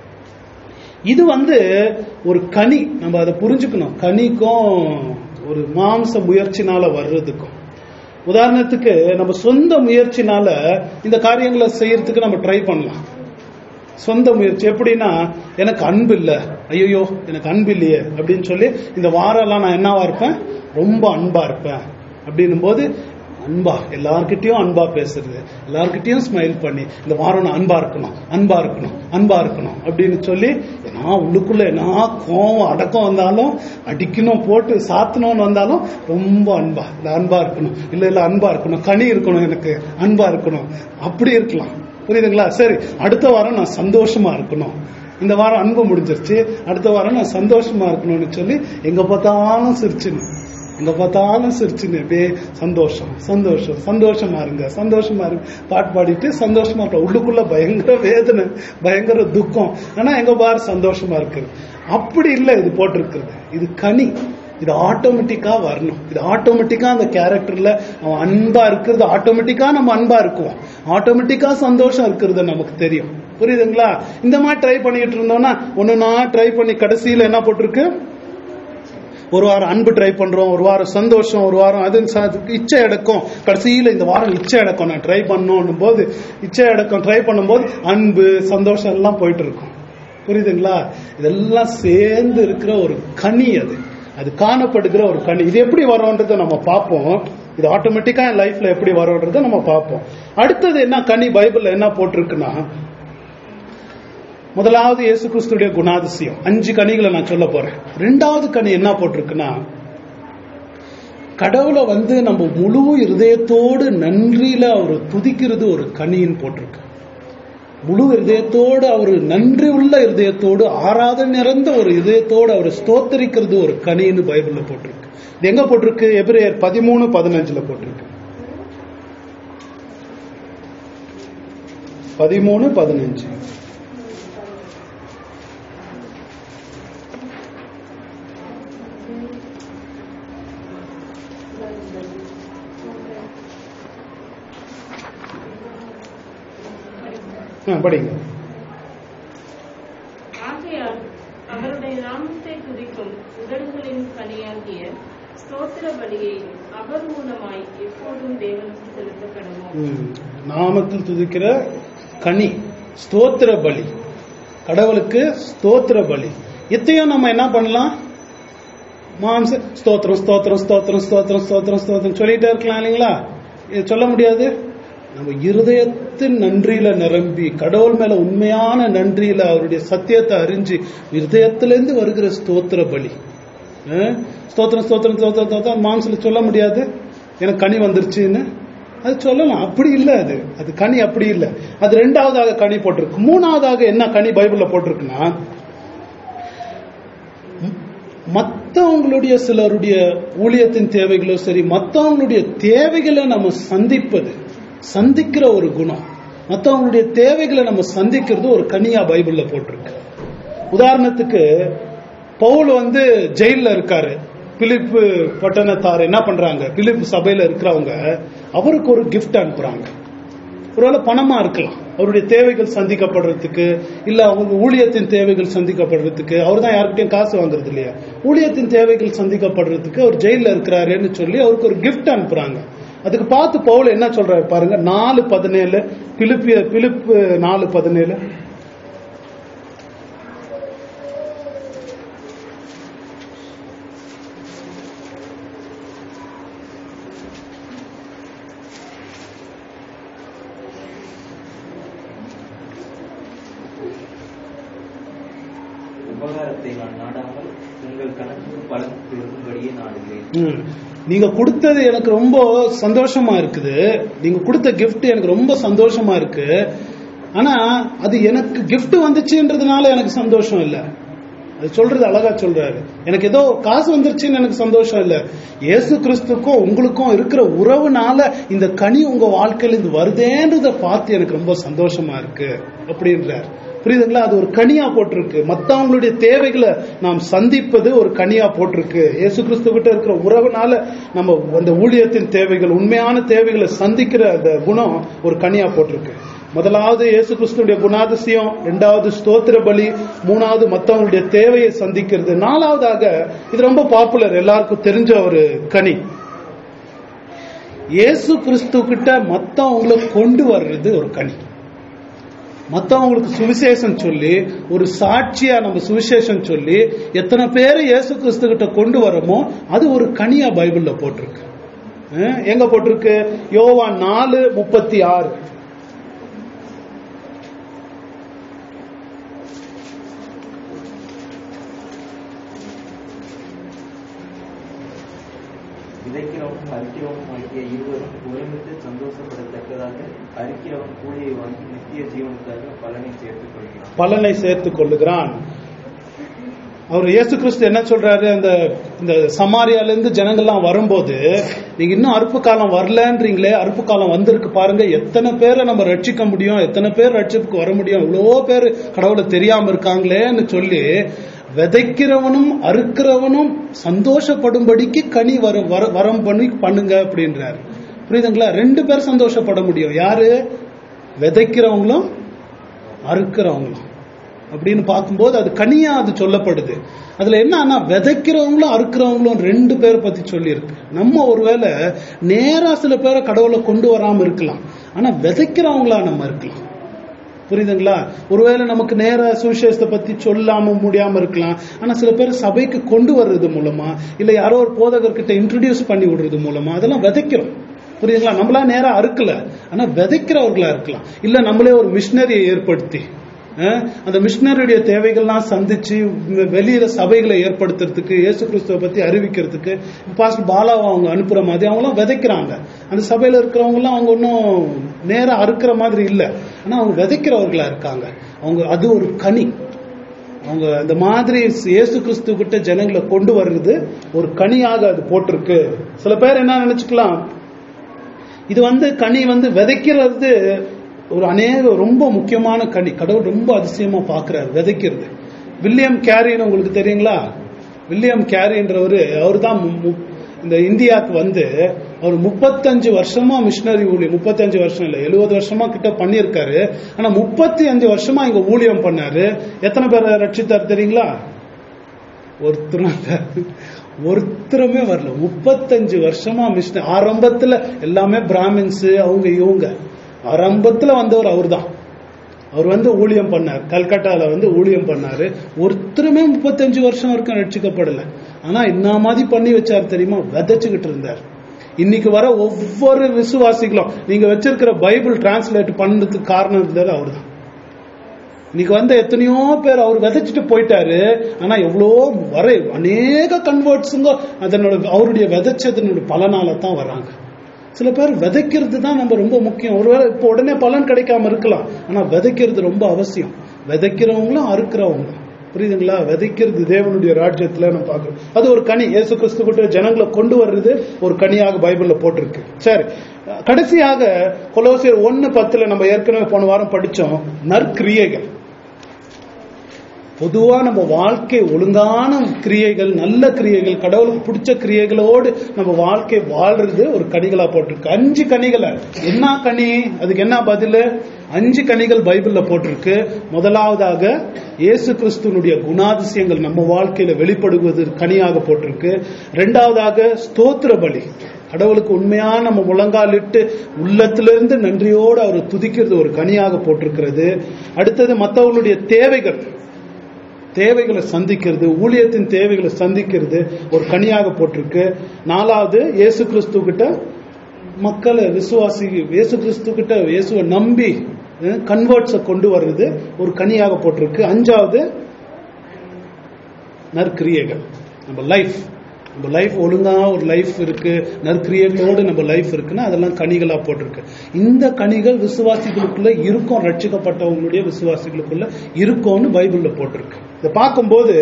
இது வந்து ஒரு கனி நம்ம அதை புரிஞ்சுக்கணும் கனிக்கும் ஒரு மாம்ச முயற்சினால வர்றதுக்கும் உதாரணத்துக்கு நம்ம சொந்த முயற்சினால இந்த காரியங்களை செய்யறதுக்கு நம்ம ட்ரை பண்ணலாம் சொந்த முயற்சி எப்படின்னா எனக்கு அன்பு இல்ல ஐயோ எனக்கு அன்பு இல்லையே அப்படின்னு சொல்லி இந்த வாரம்லாம் நான் என்னவா இருப்பேன் ரொம்ப அன்பா இருப்பேன் அப்படின்னும் போது அன்பா எல்லார்கிட்டயும் அன்பா பேசுறது எல்லார்கிட்டயும் ஸ்மைல் பண்ணி இந்த வாரம் நான் அன்பா இருக்கணும் அன்பா இருக்கணும் அன்பா இருக்கணும் அப்படின்னு சொல்லி நான் உள்ளுக்குள்ள என்ன கோவம் அடக்கம் வந்தாலும் அடிக்கணும் போட்டு சாத்தணும்னு வந்தாலும் ரொம்ப அன்பா இல்ல அன்பா இருக்கணும் இல்ல இல்ல அன்பா இருக்கணும் கனி இருக்கணும் எனக்கு அன்பா இருக்கணும் அப்படி இருக்கலாம் புரியுதுங்களா சரி அடுத்த வாரம் நான் சந்தோஷமா இருக்கணும் இந்த வாரம் அன்பு முடிஞ்சிருச்சு அடுத்த வாரம் நான் சந்தோஷமா இருக்கணும்னு சொல்லி எங்க பார்த்தாலும் சிரிச்சுன்னு எங்க பார்த்தாலும் சிரிச்சுன்னு அப்படியே சந்தோஷம் சந்தோஷம் சந்தோஷமா இருங்க சந்தோஷமா இருங்க பாட்டு பாடிட்டு சந்தோஷமா இருக்க உள்ளுக்குள்ள பயங்கர வேதனை பயங்கர துக்கம் ஆனா எங்க பாரு சந்தோஷமா இருக்கு அப்படி இல்லை இது போட்டிருக்கிறது இது கனி இது ஆட்டோமேட்டிக்கா வரணும் இது ஆட்டோமேட்டிக்கா அந்த கேரக்டர்ல அவன் அன்பா இருக்கிறது ஆட்டோமேட்டிக்கா நம்ம அன்பா இருக்குவோம் ஆட்டோமேட்டிக்கா சந்தோஷம் இருக்கிறது நமக்கு தெரியும் புரியுதுங்களா இந்த மாதிரி ட்ரை பண்ணிட்டு இருந்தோம்னா ஒண்ணுனா ட்ரை பண்ணி கடைசியில என்ன போட்டிருக்கு ஒரு வாரம் அன்பு ட்ரை பண்றோம் ஒரு வாரம் சந்தோஷம் ஒரு வாரம் அது ச- இச்சை அடக்கம் கடைசியில இந்த வாரம் இச்சை அடக்கம் நான் ட்ரை பண்ணணும் போது இச்சை அடக்கம் ட்ரை பண்ணும்போது அன்பு சந்தோஷம் எல்லாம் போயிட்டு இருக்கும் புரியுதுங்களா இதெல்லாம் சேர்ந்து இருக்கிற ஒரு கனி அது அது காணப்படுகிற ஒரு கனி இது எப்படி வரும்ன்றதை நம்ம பார்ப்போம் இது ஆட்டோமேட்டிக்கா என் லைஃப்ல எப்படி வரும்ன்றதை நம்ம பார்ப்போம் அடுத்தது என்ன கனி பைபிள்ல என்ன போட்டிருக்குன்னா முதலாவது இயேசு கிறிஸ்துடைய குணாதிசயம் அஞ்சு கனிகளை நான் சொல்ல போறேன் ரெண்டாவது கனி என்ன போட்டிருக்குன்னா கடவுளை வந்து நம்ம முழு இருதயத்தோடு நன்றியில அவர் துதிக்கிறது ஒரு கனின்னு போட்டிருக்கு முழு இருதயத்தோடு அவர் நன்றி உள்ள இருதயத்தோடு ஆராதனை நிறைந்த ஒரு இதயத்தோடு அவர் ஸ்தோத்தரிக்கிறது ஒரு கனின்னு பைபிள்ல போட்டிருக்கு இது எங்க போட்டிருக்கு எபிரேயர் பதிமூணு பதினஞ்சுல போட்டிருக்கு பதிமூணு பதினஞ்சு ஆ, படிங்க ஆகையால் அவருடைய நாமத்தை துதிக்கும் உதடுகளின் கனியாகிய ஸ்தோத்திர பலியை அவர் மூலமாய் எப்போதும் தேவனுக்கு செலுத்தப்படுவோம் ம். நாமத்தில் துதிக்கிற கனி ஸ்தோத்திர பலி கடவுளுக்கு ஸ்தோத்திர பலி இத்தையும் நம்ம என்ன பண்ணலாம் மாம்ச ஸ்தோத்திரம் ஸ்தோத்திரம் ஸ்தோத்திரம் ஸ்தோத்திரம் ஸ்தோத்திரம் ஸ்தோத்திரம் சொல்லிட்டே இருக்கலாம் இல்லைங்களா இது சொல்ல முடியாது நம்ம இருதயத்தின் நன்றியில நிரம்பி கடவுள் மேல உண்மையான நன்றியில அவருடைய சத்தியத்தை அறிஞ்சு இருதயத்திலிருந்து வருகிற ஸ்தோத்திர பலி அஹ், ஸ்தோத்திரம் ஸ்தோத்திரம் ஸ்தோத்திரம் ஸ்தோத்திரம் மாம்சல சொல்ல முடியாது எனக்கு கனி வந்துருச்சுன்னு அது சொல்லலாம் அப்படி இல்ல அது அது கனி அப்படி இல்ல அது ரெண்டாவதாக கனி போட்டிருக்கு மூணாவதாக என்ன கனி பைபிள்ல போட்டிருக்குன்னா மற்றவங்களுடைய சிலருடைய ஊழியத்தின் தேவைகளோ சரி மற்றவங்களுடைய தேவைகளை நம்ம சந்திப்பது சந்திக்கிற ஒரு குணம் மற்றவங்களுடைய தேவைகளை நம்ம சந்திக்கிறது ஒரு கனியா பைபிள்ல போட்டிருக்கு உதாரணத்துக்கு பவுல் வந்து ஜெயில்ல இருக்காரு பிலிப்பு பட்டணத்தார் என்ன பண்றாங்க பிலிப்பு சபையில இருக்கிறவங்க அவருக்கு ஒரு gift அனுப்புறாங்க ஒருவேளை பணமா இருக்கலாம் அவருடைய தேவைகள் சந்திக்கப்படுறதுக்கு இல்ல அவங்க ஊழியத்தின் தேவைகள் சந்திக்கப்படுறதுக்கு அவர் தான் யாருக்கிட்டையும் காசு வாங்குறது இல்லையா ஊழியத்தின் தேவைகள் சந்திக்கப்படுறதுக்கு அவர் ஜெயில இருக்கிறாருன்னு சொல்லி அவருக்கு ஒரு gift அனுப்புறாங்க அதுக்கு பார்த்து பவுல் என்ன சொல்றாரு பாருங்க நாலு பதினேழு பிலிப்பிய பிலிப்பு நாலு பதினேழு உபகாரத்தை நான் நாடாமல் உங்கள் கணக்கு பலன் கொடுக்கும்படியே நாடுகிறேன் ம். நீங்க கொடுத்தது எனக்கு ரொம்ப சந்தோஷமா இருக்குது நீங்க கொடுத்த gift எனக்கு ரொம்ப சந்தோஷமா இருக்கு ஆனா அது எனக்கு gift வந்துச்சுன்றதுனால எனக்கு சந்தோஷம் இல்ல அது சொல்றது அழகா சொல்றாரு எனக்கு ஏதோ காசு வந்துருச்சுன்னு எனக்கு சந்தோஷம் இல்ல இயேசு கிறிஸ்துக்கும் உங்களுக்கும் இருக்கிற உறவுனால இந்த கனி உங்க வாழ்க்கையில இது வருதேன்றத பார்த்து எனக்கு ரொம்ப சந்தோஷமா இருக்கு அப்படின்றார் புரியுதுங்களா அது ஒரு கனியா போட்டிருக்கு மத்தவங்களுடைய தேவைகளை நாம் சந்திப்பது ஒரு கனியா போட்டிருக்கு இயேசு கிறிஸ்து கிட்ட இருக்கிற உறவுனால நம்ம அந்த ஊழியத்தின் தேவைகள் உண்மையான தேவைகளை சந்திக்கிற அந்த குணம் ஒரு கனியா போட்டிருக்கு முதலாவது இயேசு கிறிஸ்துடைய குணாதிசயம் இரண்டாவது ஸ்தோத்திர பலி மூணாவது மத்தவங்களுடைய தேவையை சந்திக்கிறது நாலாவதாக இது ரொம்ப பாப்புலர் எல்லாருக்கும் தெரிஞ்ச ஒரு கனி இயேசு கிறிஸ்து கிட்ட மத்தவங்களை கொண்டு வர்றது ஒரு கனி மத்தவங்களுக்கு சுவிசேஷம் சொல்லி ஒரு சாட்சியா நம்ம சுவிசேஷம் சொல்லி எத்தனை பேரை இயேசு கிறிஸ்து கிட்ட கொண்டு வரமோ அது ஒரு கனியா பைபிள்ல போட்டிருக்கு அஹ் எங்க போட்டிருக்கு யோவான் நாலு முப்பத்தி ஆறு விதைக்கிறவனும் அரிக்கிறவனும் ஆகிய இருவரும் ஒருமித்து சந்தோஷப்படத்தக்கதாக அரிக்கிறவன் கூலியை வாங்கி நித்திய ஜீவனுக்காக பலனை சேர்த்துக் கொள்கிறான் பலனை சேர்த்துக் கொள்ளுகிறான் அவர் இயேசு கிறிஸ்து என்ன சொல்றாரு அந்த இந்த சமாரியால இருந்து ஜனங்கள்லாம் வரும்போது நீங்க இன்னும் அறுப்பு காலம் வரலன்றீங்களே அறுப்பு காலம் வந்திருக்கு பாருங்க எத்தனை பேரை நம்ம ரட்சிக்க முடியும் எத்தனை பேர் ரட்சிப்புக்கு வர முடியும் இவ்வளோ பேர் கடவுளை தெரியாம இருக்காங்களேன்னு சொல்லி விதைக்கிறவனும் அறுக்கிறவனும் சந்தோஷப்படும்படிக்கு கனி வர வர- வரம் பண்ணி பண்ணுங்க அப்படின்றாரு புரியுதுங்களா ரெண்டு பேர் சந்தோஷப்பட முடியும் யாரு விதைக்கிறவங்களும் அறுக்கிறவங்களும் அப்படின்னு பார்க்கும்போது அது கனியா அது சொல்லப்படுது அதுல என்னன்னா விதைக்கிறவங்களும் அறுக்கிறவங்களும் ரெண்டு பேரை பத்தி சொல்லியிருக்கு நம்ம ஒருவேளை நேரா சில பேரை கடவுளை கொண்டு வராம இருக்கலாம் ஆனா விதைக்கிறவங்களா நம்ம இருக்கலாம் புரியுதுங்களா ஒருவேளை நமக்கு நேர சுவிசேஷத்தை பத்தி சொல்லாம முடியாம இருக்கலாம் ஆனா சில பேர் சபைக்கு கொண்டு வர்றது மூலமா இல்ல யாரோ ஒரு போதகர்கிட்ட இன்ட்ரடியூஸ் பண்ணி விடுறது மூலமா அதெல்லாம் விதைக்கிறோம் புரியுதுங்களா நம்மளா நேரா அறுக்கல ஆனா விதைக்கிறவர்களா இருக்கலாம் இல்ல நம்மளே ஒரு மிஷினரியை ஏற்படுத்தி அஹ், அந்த மிஷினரியுடைய தேவைகள்லாம் சந்திச்சு வெ- வெளியில சபைகளை ஏற்படுத்துறதுக்கு இயேசு கிறிஸ்துவை பத்தி அறிவிக்கிறதுக்கு பாஸ்டர் பாலாவை அவங்க அனுப்புற மாதிரி அவங்களாம் விதைக்கிறாங்க அந்த சபையில இருக்கிறவங்க எல்லாம் அவங்க ஒன்றும் நேரா அறுக்கிற மாதிரி இல்ல ஆனா அவங்க விதைக்கிறவர்களா இருக்காங்க அவங்க அது ஒரு கனி அவங்க அந்த மாதிரி இயேசு கிறிஸ்து கிட்ட ஜனங்களை கொண்டு வர்றது ஒரு கனியாக அது போட்டிருக்கு சில பேர் என்ன நினைச்சுக்கலாம் இது வந்து கனி வந்து விதைக்கிறது ஒரு அநேக ரொம்ப முக்கியமான கனி கடவுள் ரொம்ப அதிசயமா பார்க்கிறார் விதைக்கிறது வில்லியம் கேரின்னு உங்களுக்கு தெரியுங்களா வில்லியம் கேரின்றவர் அவர் தான் இந்த இந்தியாவுக்கு வந்து அவர் முப்பத்தஞ்சு வருஷமா மிஷினரி ஊழியம் முப்பத்தஞ்சு வருஷம் இல்ல எழுபது வருஷமா கிட்ட பண்ணியிருக்காரு ஆனா முப்பத்தி அஞ்சு வருஷமா இங்க ஊழியம் பண்ணாரு எத்தனை பேரை ரட்சித்தார் தெரியுங்களா ஒருத்தரும் இல்ல. ஒருத்தருமே வரல முப்பத்தஞ்சு வருஷமா மிஷின ஆரம்பத்துல எல்லாமே பிராமின்ஸ் அவங்க இவங்க ஆரம்பத்துல வந்தவர் அவர்தான் அவர் வந்து ஊழியம் பண்ணார் கல்கட்டால வந்து ஊழியம் பண்ணாரு ஒருத்தருமே முப்பத்தஞ்சு வருஷம் வரைக்கும் ரட்சிக்கப்படல ஆனா என்ன மாதிரி பண்ணி வச்சார் தெரியுமா விதைச்சுக்கிட்டு இருந்தார் இன்னைக்கு வர ஒவ்வொரு விசுவாசிகளும் நீங்க வச்சிருக்கிற பைபிள் டிரான்ஸ்லேட் பண்ணதுக்கு காரணம் இருந்தது அவர்தான் இன்னைக்கு வந்த எத்தனையோ பேர் அவர் விதைச்சிட்டு போயிட்டாரு ஆனா எவ்வளோ வர அநேக கன்வெர்ட்ஸுங்க அதனோட அவருடைய விதைச்சதனோட பலனால தான் வராங்க சில பேர் விதைக்கிறது தான் நம்ம ரொம்ப முக்கியம் ஒருவேளை இப்போ உடனே பலன் கிடைக்காம இருக்கலாம் ஆனா விதைக்கிறது ரொம்ப அவசியம் விதைக்கிறவங்களும் அறுக்கிறவங்களும் புரியுதுங்களா விதைக்கிறது தேவனுடைய ராஜ்யத்துல நம்ம பார்க்கிறோம் அது ஒரு கனி இயேசு கிறிஸ்து கிட்ட ஜனங்களை கொண்டு வர்றது ஒரு கனியாக பைபிள்ல போட்டிருக்கு சரி கடைசியாக கொலோசியர் ஒன்னு பத்துல நம்ம ஏற்கனவே போன வாரம் படிச்சோம் நற்கிரியைகள் பொதுவா நம்ம வாழ்க்கை ஒழுங்கான கிரியைகள் நல்ல கிரியைகள் கடவுளுக்கு பிடிச்ச கிரியைகளோடு நம்ம வாழ்க்கை வாழ்றது ஒரு கனிகளா போட்டிருக்கு அஞ்சு கனிகளை என்ன கனி அதுக்கு என்ன பதில் அஞ்சு கனிகள் பைபிள்ல போட்டிருக்கு முதலாவதாக இயேசு கிறிஸ்துவனுடைய குணாதிசயங்கள் நம்ம வாழ்க்கையில வெளிப்படுவது கனியாக போட்டிருக்கு ரெண்டாவதாக ஸ்தோத்திர பலி கடவுளுக்கு உண்மையா நம்ம முழங்காலிட்டு உள்ளத்திலிருந்து நன்றியோடு அவர் துதிக்கிறது ஒரு கனியாக போட்டிருக்கிறது அடுத்தது மற்றவர்களுடைய தேவைகள் தேவைகளை சந்திக்கிறது ஊழியத்தின் தேவைகளை சந்திக்கிறது ஒரு கனியாக போட்டிருக்கு நாலாவது இயேசு கிறிஸ்து கிட்ட மக்களை விசுவாசி இயேசு கிறிஸ்து கிட்ட இயேசுவை நம்பி கன்வெர்ட்ஸை கொண்டு வர்றது ஒரு கனியாக போட்டிருக்கு அஞ்சாவது நற்கிரியைகள் நம்ம லைஃப் நம்ம லைஃப் ஒழுங்கா ஒரு லைஃப் இருக்கு நற்கிரியைகளோடு நம்ம லைஃப் இருக்குன்னா அதெல்லாம் கனிகளா போட்டிருக்கு இந்த கனிகள் விசுவாசிகளுக்குள்ள இருக்கும் ரட்சிக்கப்பட்டவங்களுடைய விசுவாசிகளுக்குள்ள இருக்கும்னு பைபிள்ல போட்டிருக்கு இதை பார்க்கும்போது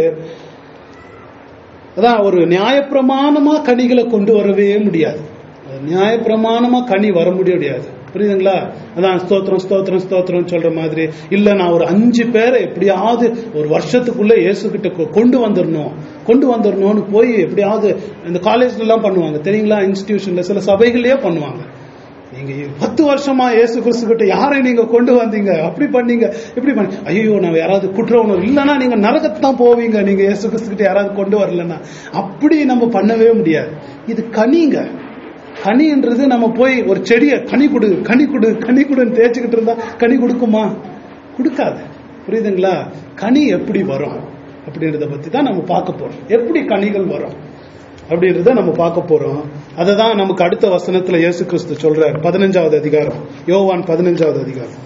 அதான் ஒரு நியாயப்பிரமாணமா கனிகளை கொண்டு வரவே முடியாது நியாயப்பிரமாணமா கனி வர முடியாது புரியுதுங்களா அதான் ஸ்தோத்திரம் ஸ்தோத்திரம் ஸ்தோத்திரம் சொல்ற மாதிரி இல்ல நான் ஒரு அஞ்சு பேரை எப்படியாவது ஒரு வருஷத்துக்குள்ள இயேசு கிட்ட கொ- கொண்டு வந்துடணும் கொண்டு வந்துடணும்னு போய் எப்படியாவது இந்த காலேஜ்ல எல்லாம் பண்ணுவாங்க தெரியுங்களா இன்ஸ்டிடியூஷன்ல சில சபைகள்லயே பண்ணுவாங்க நீங்க பத்து வருஷமா இயேசு கிறிஸ்து கிட்ட யாரை நீங்க கொண்டு வந்தீங்க அப்படி பண்ணீங்க இப்படி பண்ணி ஐயோ நான் யாராவது குற்ற உணர்வு இல்லைன்னா நீங்க நரகத்து தான் போவீங்க நீங்க இயேசு கிறிஸ்து கிட்ட யாராவது கொண்டு வரலன்னா அப்படி நம்ம பண்ணவே முடியாது இது கனிங்க கனின்றது நம்ம போய் ஒரு செடியை கனி கொடு கனி கொடு கனி கொடுன்னு தேய்ச்சிக்கிட்டு இருந்தா கனி கொடுக்குமா கொடுக்காது புரியுதுங்களா கனி எப்படி வரும் அப்படின்றத பத்தி தான் நம்ம பார்க்க போறோம் எப்படி கனிகள் வரும் அப்படின்றத நம்ம பார்க்க போறோம் அதை தான் நமக்கு அடுத்த வசனத்துல இயேசு கிறிஸ்து சொல்றார் பதினஞ்சாவது அதிகாரம் யோவான் பதினஞ்சாவது அதிகாரம்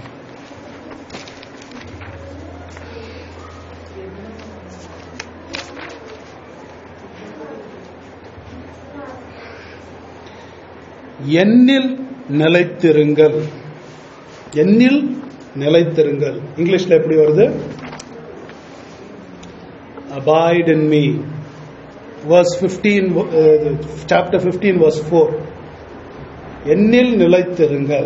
என்னில் நிலைத்திருங்கள் என்னில் நிலைத்திருங்கள் இங்கிலீஷ்ல எப்படி வருது abide in me verse 15 uh, chapter 15 verse 4 என்னில் நிலைத்திருங்கள்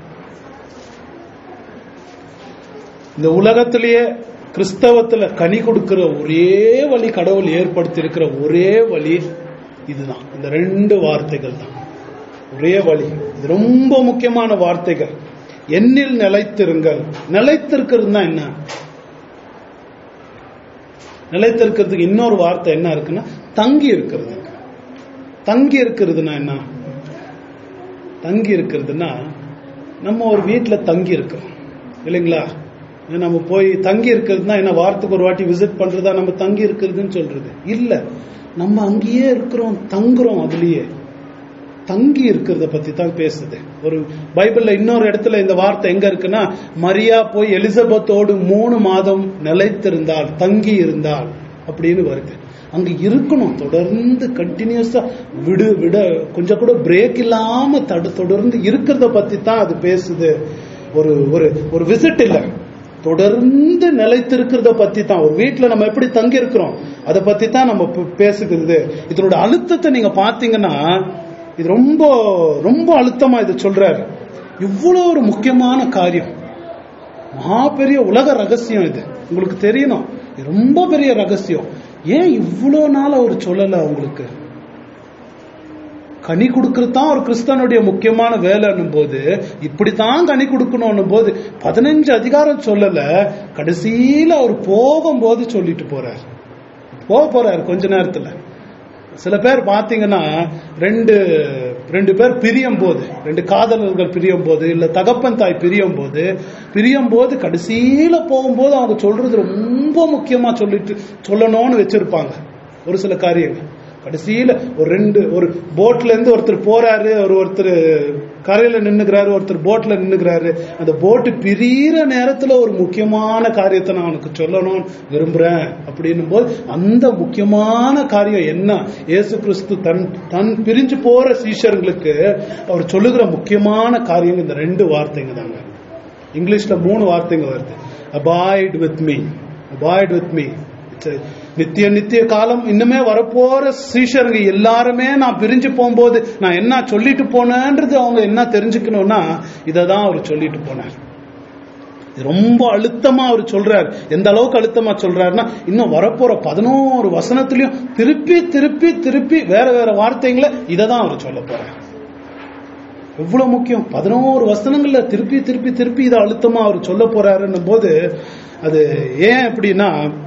இந்த உலகத்திலேயே கிறிஸ்தவத்துல கனி கொடுக்கிற ஒரே வழி கடவுள் ஏற்படுத்தி இருக்கிற ஒரே வழி இதுதான் இந்த ரெண்டு வார்த்தைகள் தான் ஒரே வழி இது ரொம்ப முக்கியமான வார்த்தைகள் என்னில் நிலைத்திருங்கள் நிலைத்திருக்கிறதுனா என்ன நிலைத்திருக்கிறதுக்கு இன்னொரு வார்த்தை என்ன இருக்குன்னா தங்கி இருக்கிறது தங்கி இருக்கிறதுனா என்ன தங்கி இருக்கிறதுனா நம்ம ஒரு வீட்டுல தங்கி இருக்கிறோம் இல்லைங்களா நம்ம போய் தங்கி இருக்கிறதுனா என்ன வாரத்துக்கு ஒரு வாட்டி விசிட் பண்றதா நம்ம தங்கி இருக்கிறதுன்னு சொல்றது இல்ல நம்ம அங்கேயே இருக்கிறோம் தங்குறோம் அதுலயே தங்கி இருக்கிறத பத்தி தான் பேசுது ஒரு பைபிள்ல இன்னொரு இடத்துல இந்த வார்த்தை எங்க இருக்குன்னா மரியா போய் எலிசபெத்தோடு மூணு மாதம் நிலைத்திருந்தால் தங்கி இருந்தால் அப்படின்னு வருது அங்க இருக்கணும் தொடர்ந்து கண்டினியூஸா விடு விட கொஞ்சம் கூட பிரேக் இல்லாம தடு தொடர்ந்து இருக்கிறத பத்தி தான் அது பேசுது ஒரு ஒரு ஒரு விசிட் இல்ல தொடர்ந்து நிலைத்திருக்கிறத பத்தி தான் ஒரு வீட்டுல நம்ம எப்படி தங்கி இருக்கிறோம் அதை பத்தி தான் நம்ம பே- பேசுகிறது இதனோட அழுத்தத்தை நீங்க பாத்தீங்கன்னா இது ரொம்ப ரொம்ப அழுத்தமா இது சொல்றாரு இவ்வளவு ஒரு முக்கியமான காரியம் மகா பெரிய உலக ரகசியம் இது உங்களுக்கு தெரியணும் இது ரொம்ப பெரிய ரகசியம் ஏன் இவ்வளவு நாள் அவர் சொல்லல உங்களுக்கு கனி கொடுக்கறது தான் ஒரு கிறிஸ்தவனுடைய முக்கியமான வேலைன்னும் போது இப்படித்தான் கனி கொடுக்கணும் போது பதினஞ்சு அதிகாரம் சொல்லல கடைசியில அவர் போகும்போது சொல்லிட்டு போறார் போக போறார் கொஞ்ச நேரத்துல சில பேர் பாத்தீங்கன்னா ரெண்டு ரெண்டு பேர் பிரியும் போது ரெண்டு காதலர்கள் பிரியும் போது இல்ல தகப்பன் தாய் பிரியும் போது பிரியும் போது கடைசியில போகும்போது அவங்க சொல்றது ரொம்ப முக்கியமா சொல்லிட்டு சொல்லணும்னு வச்சிருப்பாங்க ஒரு சில காரியங்கள் கடைசியில ஒரு ரெண்டு ஒரு போட்ல இருந்து ஒருத்தர் போறாரு ஒரு ஒருத்தர் கரையில நின்னுக்கிறாரு ஒருத்தர் போட்ல நின்னுக்கிறாரு அந்த போட்டு பிரியிற நேரத்துல ஒரு முக்கியமான காரியத்தை நான் உனக்கு சொல்லணும்னு விரும்புறேன் அப்படின்னும் போது அந்த முக்கியமான காரியம் என்ன இயேசு கிறிஸ்து தன் தன் பிரிஞ்சு போற சீஷர்களுக்கு அவர் சொல்லுகிற முக்கியமான காரியம் இந்த ரெண்டு வார்த்தைங்க தாங்க இங்கிலீஷ்ல மூணு வார்த்தைங்க வருது abide with me abide with me நித்திய நித்திய காலம் இன்னுமே வரப்போற சீஷருங்க எல்லாருமே நான் பிரிஞ்சு போகும்போது நான் என்ன சொல்லிட்டு போனேன்றது அவங்க என்ன தெரிஞ்சுக்கணும்னா இதை தான் அவர் சொல்லிட்டு போனார் இது ரொம்ப அழுத்தமா அவர் சொல்றார் எந்த அளவுக்கு அழுத்தமா சொல்றாருன்னா இன்னும் வரப்போற பதினோரு வசனத்திலையும் திருப்பி திருப்பி திருப்பி வேற வேற வார்த்தைங்களை இதை தான் அவர் சொல்ல போறார் எவ்வளவு முக்கியம் பதினோரு வசனங்கள்ல திருப்பி திருப்பி திருப்பி இதை அழுத்தமா அவர் சொல்ல போறாருன்னும் போது அது ஏன் அப்படின்னா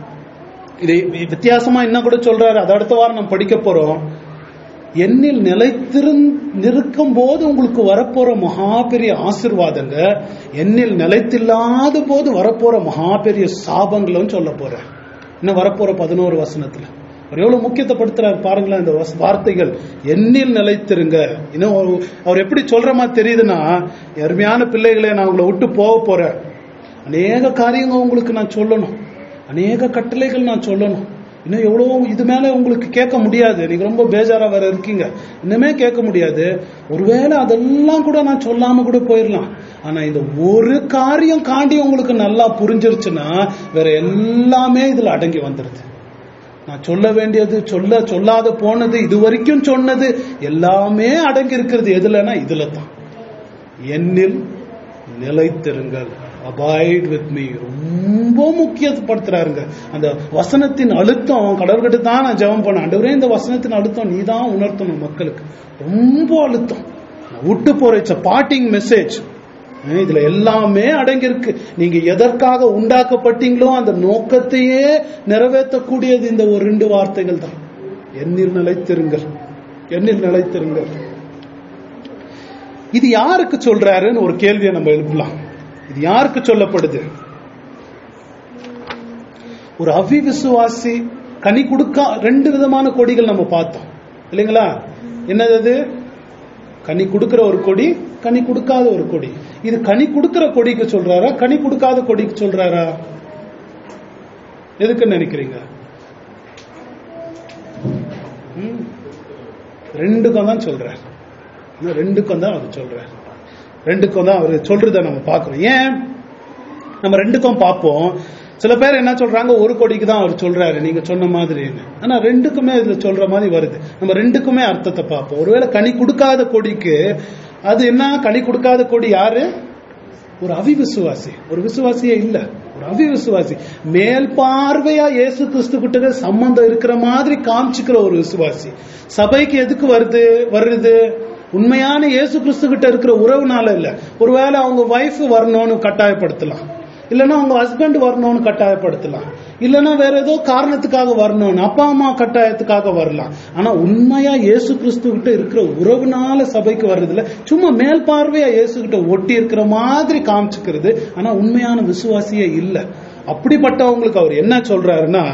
இது வித்தியாசமா என்ன கூட சொல்றாரு அதை அடுத்த வாரம் நம்ம படிக்க போறோம் என்னில் நிலைத்திருக்கும் போது உங்களுக்கு வரப்போற மகா பெரிய ஆசிர்வாதங்க என்னில் நிலைத்தில்லாத போது வரப்போற மகா பெரிய சாபங்களும் சொல்ல போறேன் இன்னும் வரப்போற பதினோரு வசனத்துல அவர் எவ்வளவு முக்கியத்துவப்படுத்துறாரு பாருங்களேன் இந்த வச- வார்த்தைகள் எண்ணில் நிலைத்திருங்க இன்னும் அவர் அவர் எப்படி சொல்ற மாதிரி தெரியுதுன்னா அருமையான பிள்ளைகளை நான் உங்களை விட்டு போக போறேன் அநேக காரியங்கள் உங்களுக்கு நான் சொல்லணும் அநேக கட்டளைகள் நான் சொல்லணும் இன்னும் எவ்வளோ இது மேல உங்களுக்கு கேட்க முடியாது நீங்க ரொம்ப பேஜாரா வேற இருக்கீங்க இன்னுமே கேட்க முடியாது ஒருவேளை அதெல்லாம் கூட நான் சொல்லாம கூட போயிடலாம் ஆனா இந்த ஒரு காரியம் காண்டி உங்களுக்கு நல்லா புரிஞ்சிருச்சுன்னா வேற எல்லாமே இதுல அடங்கி வந்துருது நான் சொல்ல வேண்டியது சொல்ல சொல்லாத போனது இது வரைக்கும் சொன்னது எல்லாமே அடங்கி இருக்கிறது எதுலன்னா இதுல தான் என்னில் நிலைத்திருங்கள் அபாய்ட் வித் மீ ரொம்ப முக்கியப்படுத்துறாருங்க அந்த வசனத்தின் அழுத்தம் கடவுள்கிட்ட தான் நான் ஜெபம் பண்ணேன் ஆண்டவரே இந்த வசனத்தின் அழுத்தம் நீ தான் உணர்த்தணும் மக்களுக்கு ரொம்ப அழுத்தம் நான் விட்டு போற இட்ஸ் பார்ட்டிங் மெசேஜ் இதுல எல்லாமே அடங்கியிருக்கு நீங்க எதற்காக உண்டாக்கப்பட்டீங்களோ அந்த நோக்கத்தையே நிறைவேற்றக்கூடியது இந்த ஒரு ரெண்டு வார்த்தைகள் தான் எண்ணில் நிலைத்திருங்கள் எண்ணில் நிலைத்திருங்கள் இது யாருக்கு சொல்றாருன்னு ஒரு கேள்வியை நம்ம எழுப்பலாம் இது யாருக்கு சொல்லப்படுது ஒரு அவிவிசுவாசி கனி கொடுக்கா ரெண்டு விதமான கொடிகள் நம்ம பார்த்தோம் இல்லைங்களா என்னது அது கனி கொடுக்கிற ஒரு கொடி கனி கொடுக்காத ஒரு கொடி இது கனி கொடுக்கிற கொடிக்கு சொல்றாரா கனி கொடுக்காத கொடிக்கு சொல்றாரா எதுக்கு நினைக்கிறீங்க ம். ரெண்டுக்கும் தான் சொல்றார் இன்னும் ரெண்டுக்கும் தான் அவர் சொல்றார் ரெண்டுக்கும் தான் அவர் சொல்றத நம்ம பார்க்கிறோம் ஏன் நம்ம ரெண்டுக்கும் பார்ப்போம் சில பேர் என்ன சொல்றாங்க ஒரு கொடிக்கு தான் அவர் சொல்றாரு நீங்க சொன்ன மாதிரி ஆனா ரெண்டுக்குமே இதுல சொல்ற மாதிரி வருது நம்ம ரெண்டுக்குமே அர்த்தத்தை பார்ப்போம் ஒருவேளை கனி கொடுக்காத கொடிக்கு அது என்ன கனி கொடுக்காத கொடி யாரு ஒரு அவிவிசுவாசி ஒரு விசுவாசியே இல்ல ஒரு அவிவிசுவாசி மேல் பார்வையா இயேசு கிறிஸ்து கிட்ட சம்பந்தம் இருக்கிற மாதிரி காமிச்சுக்கிற ஒரு விசுவாசி சபைக்கு எதுக்கு வருது வருது உண்மையான இயேசு கிறிஸ்து கிட்ட இருக்கிற உறவுனால இல்ல ஒருவேளை அவங்க வைஃப் வரணும்னு கட்டாயப்படுத்தலாம் இல்லைன்னா அவங்க ஹஸ்பண்ட் வரணும்னு கட்டாயப்படுத்தலாம் இல்லைன்னா வேற ஏதோ காரணத்துக்காக வரணும்னு அப்பா அம்மா கட்டாயத்துக்காக வரலாம் ஆனா உண்மையா இயேசு கிறிஸ்து கிட்ட இருக்கிற உறவுனால சபைக்கு வர்றதுல சும்மா மேல் பார்வையா இயேசு கிட்ட ஒட்டி இருக்கிற மாதிரி காமிச்சுக்கிறது ஆனா உண்மையான விசுவாசியே இல்ல அப்படிப்பட்டவங்களுக்கு அவர் என்ன சொல்றாருன்னா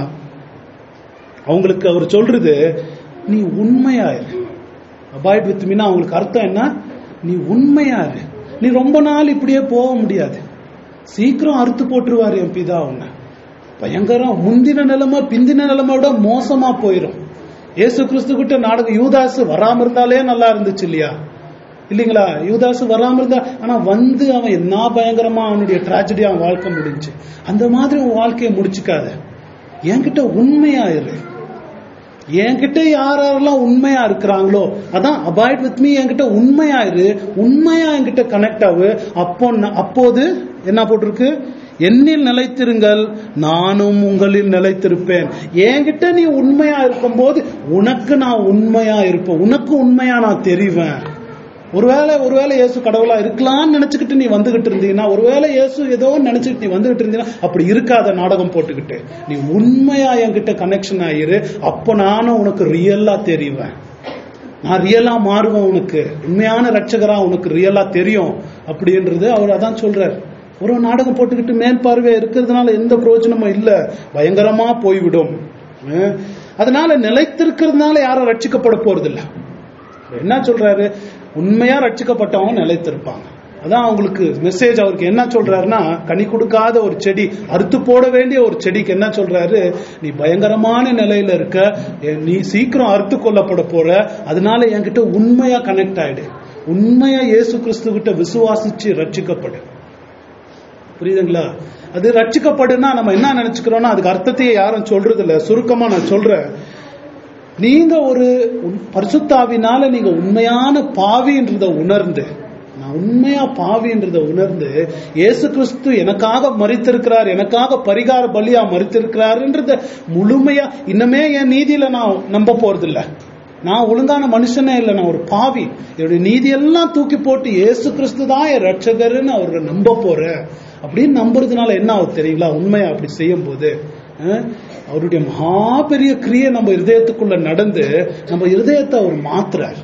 அவங்களுக்கு அவர் சொல்றது நீ உண்மையா இரு அபாய்ட் வித் மீனா அவங்களுக்கு அர்த்தம் என்ன நீ உண்மையா இரு நீ ரொம்ப நாள் இப்படியே போக முடியாது சீக்கிரம் அறுத்து போட்டுருவாரு என் பிதா உன்னை பயங்கரம் முந்தின நிலைமை பிந்தின நிலைமை விட மோசமா போயிடும் இயேசு கிறிஸ்து கிட்ட நாடகம் யூதாசு வராம இருந்தாலே நல்லா இருந்துச்சு இல்லையா இல்லைங்களா யூதாசு வராம இருந்தா ஆனா வந்து அவன் என்ன பயங்கரமா அவனுடைய tragedy அவன் வாழ்க்கை முடிஞ்சு அந்த மாதிரி உன் வாழ்க்கையை முடிச்சுக்காத என்கிட்ட உண்மையா இரு என்கிட்ட யார் யாரெல்லாம் உண்மையா இருக்கிறாங்களோ அதான் அபாய்ட் வித் மீ என்கிட்ட உண்மையா இரு உண்மையா என்கிட்ட கனெக்ட் ஆகு அப்போ ந- அப்போது என்ன போட்டிருக்கு என்னில் நிலைத்திருங்கள் நானும் உங்களில் நிலைத்திருப்பேன் என்கிட்ட நீ உண்மையா இருக்கும்போது உனக்கு நான் உண்மையா இருப்பேன் உனக்கு உண்மையா நான் தெரிவேன் ஒருவேளை ஒருவேளை இயேசு கடவுளா இருக்கலாம்னு நினைச்சுக்கிட்டு நீ வந்துகிட்டு இருந்தீங்கன்னா ஒருவேளை இயேசு ஏதோ நினைச்சுக்கிட்டு நீ வந்துகிட்டு இருந்தீங்கன்னா அப்படி இருக்காத நாடகம் போட்டுக்கிட்டு நீ உண்மையா என்கிட்ட கனெக்ஷன் ஆயிரு அப்ப நானும் உனக்கு ரியலா தெரிவேன் நான் ரியலா மாறுவேன் உனக்கு உண்மையான ரட்சகரா உனக்கு ரியலா தெரியும் அப்படின்றது அவர் அதான் சொல்றார் ஒரு நாடகம் போட்டுக்கிட்டு மேல் பார்வை இருக்கிறதுனால எந்த பிரயோஜனமும் இல்ல பயங்கரமா போய்விடும் அஹ் அதனால நிலைத்திருக்கிறதுனால யாரும் ரட்சிக்கப்பட போறதில்ல என்ன சொல்றாரு உண்மையா ரட்சிக்கப்பட்டவங்க நிலைத்திருப்பாங்க அதான் அவங்களுக்கு மெசேஜ் அவருக்கு என்ன சொல்றாருன்னா கனி கொடுக்காத ஒரு செடி அறுத்து போட வேண்டிய ஒரு செடிக்கு என்ன சொல்றாரு நீ பயங்கரமான நிலையில இருக்க எ- நீ சீக்கிரம் அறுத்து கொல்லப்பட போற அதனால என்கிட்ட உண்மையா கனெக்ட் ஆயிடு உண்மையா இயேசு கிறிஸ்து கிட்ட விசுவாசிச்சு ரட்சிக்கப்படு புரியுதுங்களா அது ரட்சிக்கப்படுனா நம்ம என்ன நினைச்சுக்கிறோம்னா அதுக்கு அர்த்தத்தையே யாரும் சொல்றது இல்ல சுருக்கமா நான் சொல்றேன் நீங்க ஒரு உன்- பரிசுத்தாவினால நீங்க உண்மையான பாவின்றத உணர்ந்து நான் உண்மையா பாவின்றத உணர்ந்து இயேசு கிறிஸ்து எனக்காக மறித்திருக்கிறார் எனக்காக பரிகார பலியா மறித்திருக்கிறாருன்றத முழுமையா இன்னமே என் நீதியில நான் நம்ப போறதில்ல நான் ஒழுங்கான மனுஷனே இல்லை நான் ஒரு பாவி என்னுடைய நீதியெல்லாம் தூக்கி போட்டு இயேசு கிறிஸ்து தான் என் ரட்சகர்னு அவரை நம்ப போறேன் அப்படின்னு நம்புறதுனால என்ன ஆகுது தெரியுங்களா உண்மையா அப்படி செய்யும் போது அஹ், அவருடைய மகா பெரிய கிரியை நம்ம இருதயத்துக்குள்ள நடந்து நம்ம இருதயத்தை அவர் மாத்துறார்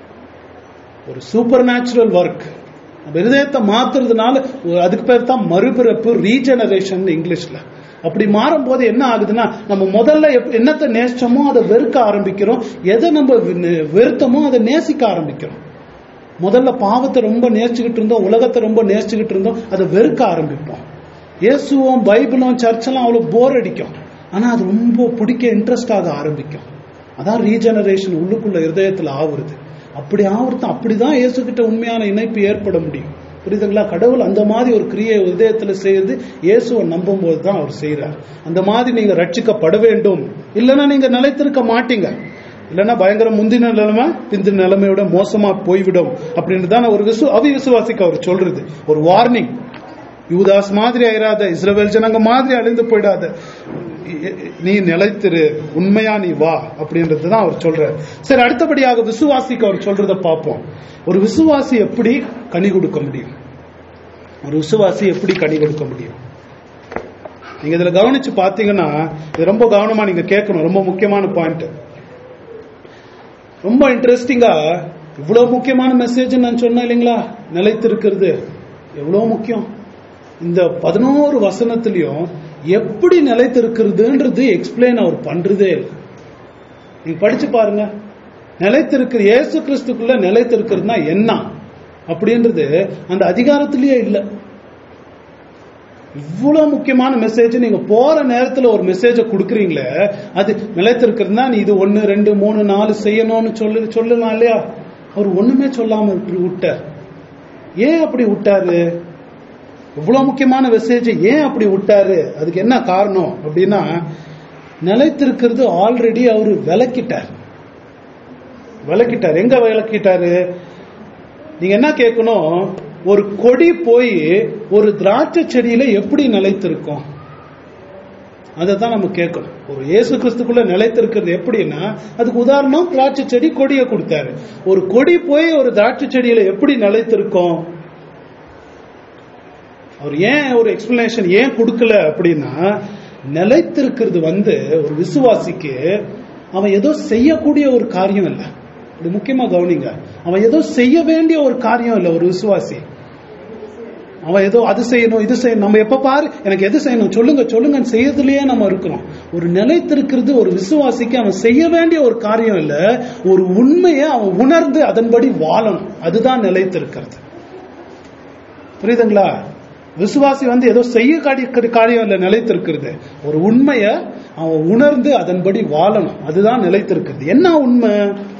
ஒரு சூப்பர் நேச்சுரல் ஒர்க் நம்ம இருதயத்தை மாத்துறதுனால ஒரு- அதுக்கு பேர் தான் மறுபிறப்பு ரீஜெனரேஷன் இங்கிலீஷ்ல அப்படி மாறும்போது என்ன ஆகுதுன்னா நம்ம முதல்ல எப்- என்னத்தை நேசிச்சோமோ அதை வெறுக்க ஆரம்பிக்கிறோம் எதை நம்ம வெ- வெறுத்தோமோ அதை நேசிக்க ஆரம்பிக்கிறோம் முதல்ல பாவத்தை ரொம்ப நேசிச்சுக்கிட்டு இருந்தோம் உலகத்தை ரொம்ப நேசிச்சுக்கிட்டு இருந்தோம் அதை வெறுக்க ஆரம்பிப்போம் இயேசுவும் பைபிளும் சர்ச்செல்லாம் அவ்வளவு போர் அடிக்கும் ஆனா அது ரொம்ப பிடிக்க இன்ட்ரெஸ்ட் ஆக ஆரம்பிக்கும் அதான் ரீஜெனரேஷன் உள்ளுக்குள்ள இருதயத்துல ஆவுறது அப்படி ஆவறது அப்படிதான் இயேசு கிட்ட உண்மையான இணைப்பு ஏற்பட முடியும் புரியுதுங்களா கடவுள் அந்த மாதிரி ஒரு கிரியை இதயத்துல செய்து இயேசுவை நம்பும் போது தான் அவர் செய்யறார் அந்த மாதிரி நீங்க ரட்சிக்கப்பட வேண்டும் இல்லைன்னா நீங்க நிலைத்திருக்க மாட்டீங்க இல்லைன்னா பயங்கர முந்தின நிலைமை பிந்தின நிலைமையோட மோசமா போய்விடும் அப்படின்னு தான் ஒரு விசு அவிசுவாசிக்கு அவர் சொல்றது ஒரு வார்னிங் யூதாஸ் மாதிரி ஆயிராத இஸ்ரவேல் ஜனங்க மாதிரி அழிந்து போயிடாத நீ நிலைத்திரு உண்மையா நீ வா அப்படின்றது தான் அவர் சொல்றார் சரி அடுத்தபடியாக விசுவாசிக்கு அவர் சொல்றத பார்ப்போம் ஒரு விசுவாசி எப்படி கனி கொடுக்க முடியும் ஒரு விசுவாசி எப்படி கனி கொடுக்க முடியும் நீங்க இதுல கவனிச்சு பாத்தீங்கன்னா இது ரொம்ப கவனமா நீங்க கேட்கணும் ரொம்ப முக்கியமான பாயிண்ட் ரொம்ப இன்ட்ரெஸ்டிங்கா இவ்வளவு முக்கியமான மெசேஜ் நான் சொன்னேன் இல்லைங்களா நிலைத்திருக்கிறது எவ்வளவு முக்கியம் இந்த பதினோரு வசனத்திலையும் எப்படி நிலைத்திருக்கிறதுன்றது எக்ஸ்பிளைன் அவர் பண்றதே இல்லை நீங்க படிச்சு பாருங்க நிலைத்திருக்கிற இயேசு கிறிஸ்துக்குள்ள நிலைத்திருக்கிறதுனா என்ன அப்படின்றது அந்த அதிகாரத்திலேயே இல்லை இவ்வளவு முக்கியமான மெசேஜ் நீங்க போற நேரத்துல ஒரு மெசேஜ கொடுக்குறீங்களே அது நிலைத்திருக்கிறதுனா நீ இது ஒன்னு ரெண்டு மூணு நாலு செய்யணும்னு சொல்லு சொல்லலாம் இல்லையா அவர் ஒண்ணுமே சொல்லாம இப்படி விட்டார் ஏன் அப்படி விட்டாரு இவ்வளவு முக்கியமான மெசேஜ் ஏன் அப்படி விட்டாரு அதுக்கு என்ன காரணம் அப்படின்னா நிலைத்திருக்கிறது ஆல்ரெடி அவரு விளக்கிட்டார் விளக்கிட்டார் எங்க விளக்கிட்டாரு நீங்க என்ன கேட்கணும் ஒரு கொடி போய் ஒரு திராட்சை செடியில எப்படி நிலைத்திருக்கும் அதை தான் நம்ம கேட்கணும் ஒரு இயேசு கிறிஸ்துக்குள்ள நிலைத்திருக்கிறது எப்படின்னா அதுக்கு உதாரணம் திராட்சை செடி கொடியை கொடுத்தாரு ஒரு கொடி போய் ஒரு திராட்சை செடியில எப்படி நிலைத்திருக்கும் அவர் ஏன் ஒரு எக்ஸ்பிளனேஷன் ஏன் கொடுக்கல அப்படின்னா நிலைத்திருக்கிறது வந்து ஒரு விசுவாசிக்கு அவன் ஏதோ செய்யக்கூடிய ஒரு காரியம் இல்லை இது முக்கியமா கவனிங்க அவன் ஏதோ செய்ய வேண்டிய ஒரு காரியம் இல்லை ஒரு விசுவாசி அவன் ஏதோ அது செய்யணும் இது செய்யணும் நம்ம எப்ப பாரு எனக்கு எது செய்யணும் சொல்லுங்க சொல்லுங்க செய்யறதுலயே நம்ம இருக்கிறோம் ஒரு நிலைத்திருக்கிறது ஒரு விசுவாசிக்கு அவன் செய்ய வேண்டிய ஒரு காரியம் இல்ல ஒரு உண்மையை அவன் உணர்ந்து அதன்படி வாழணும் அதுதான் நிலைத்திருக்கிறது புரியுதுங்களா விசுவாசி வந்து ஏதோ செய்ய காடி- காரியம் இல்ல நிலைத்திருக்கிறது ஒரு உண்மையை அவன் உணர்ந்து அதன்படி வாழணும் அதுதான் நிலைத்திருக்கிறது என்ன உண்மை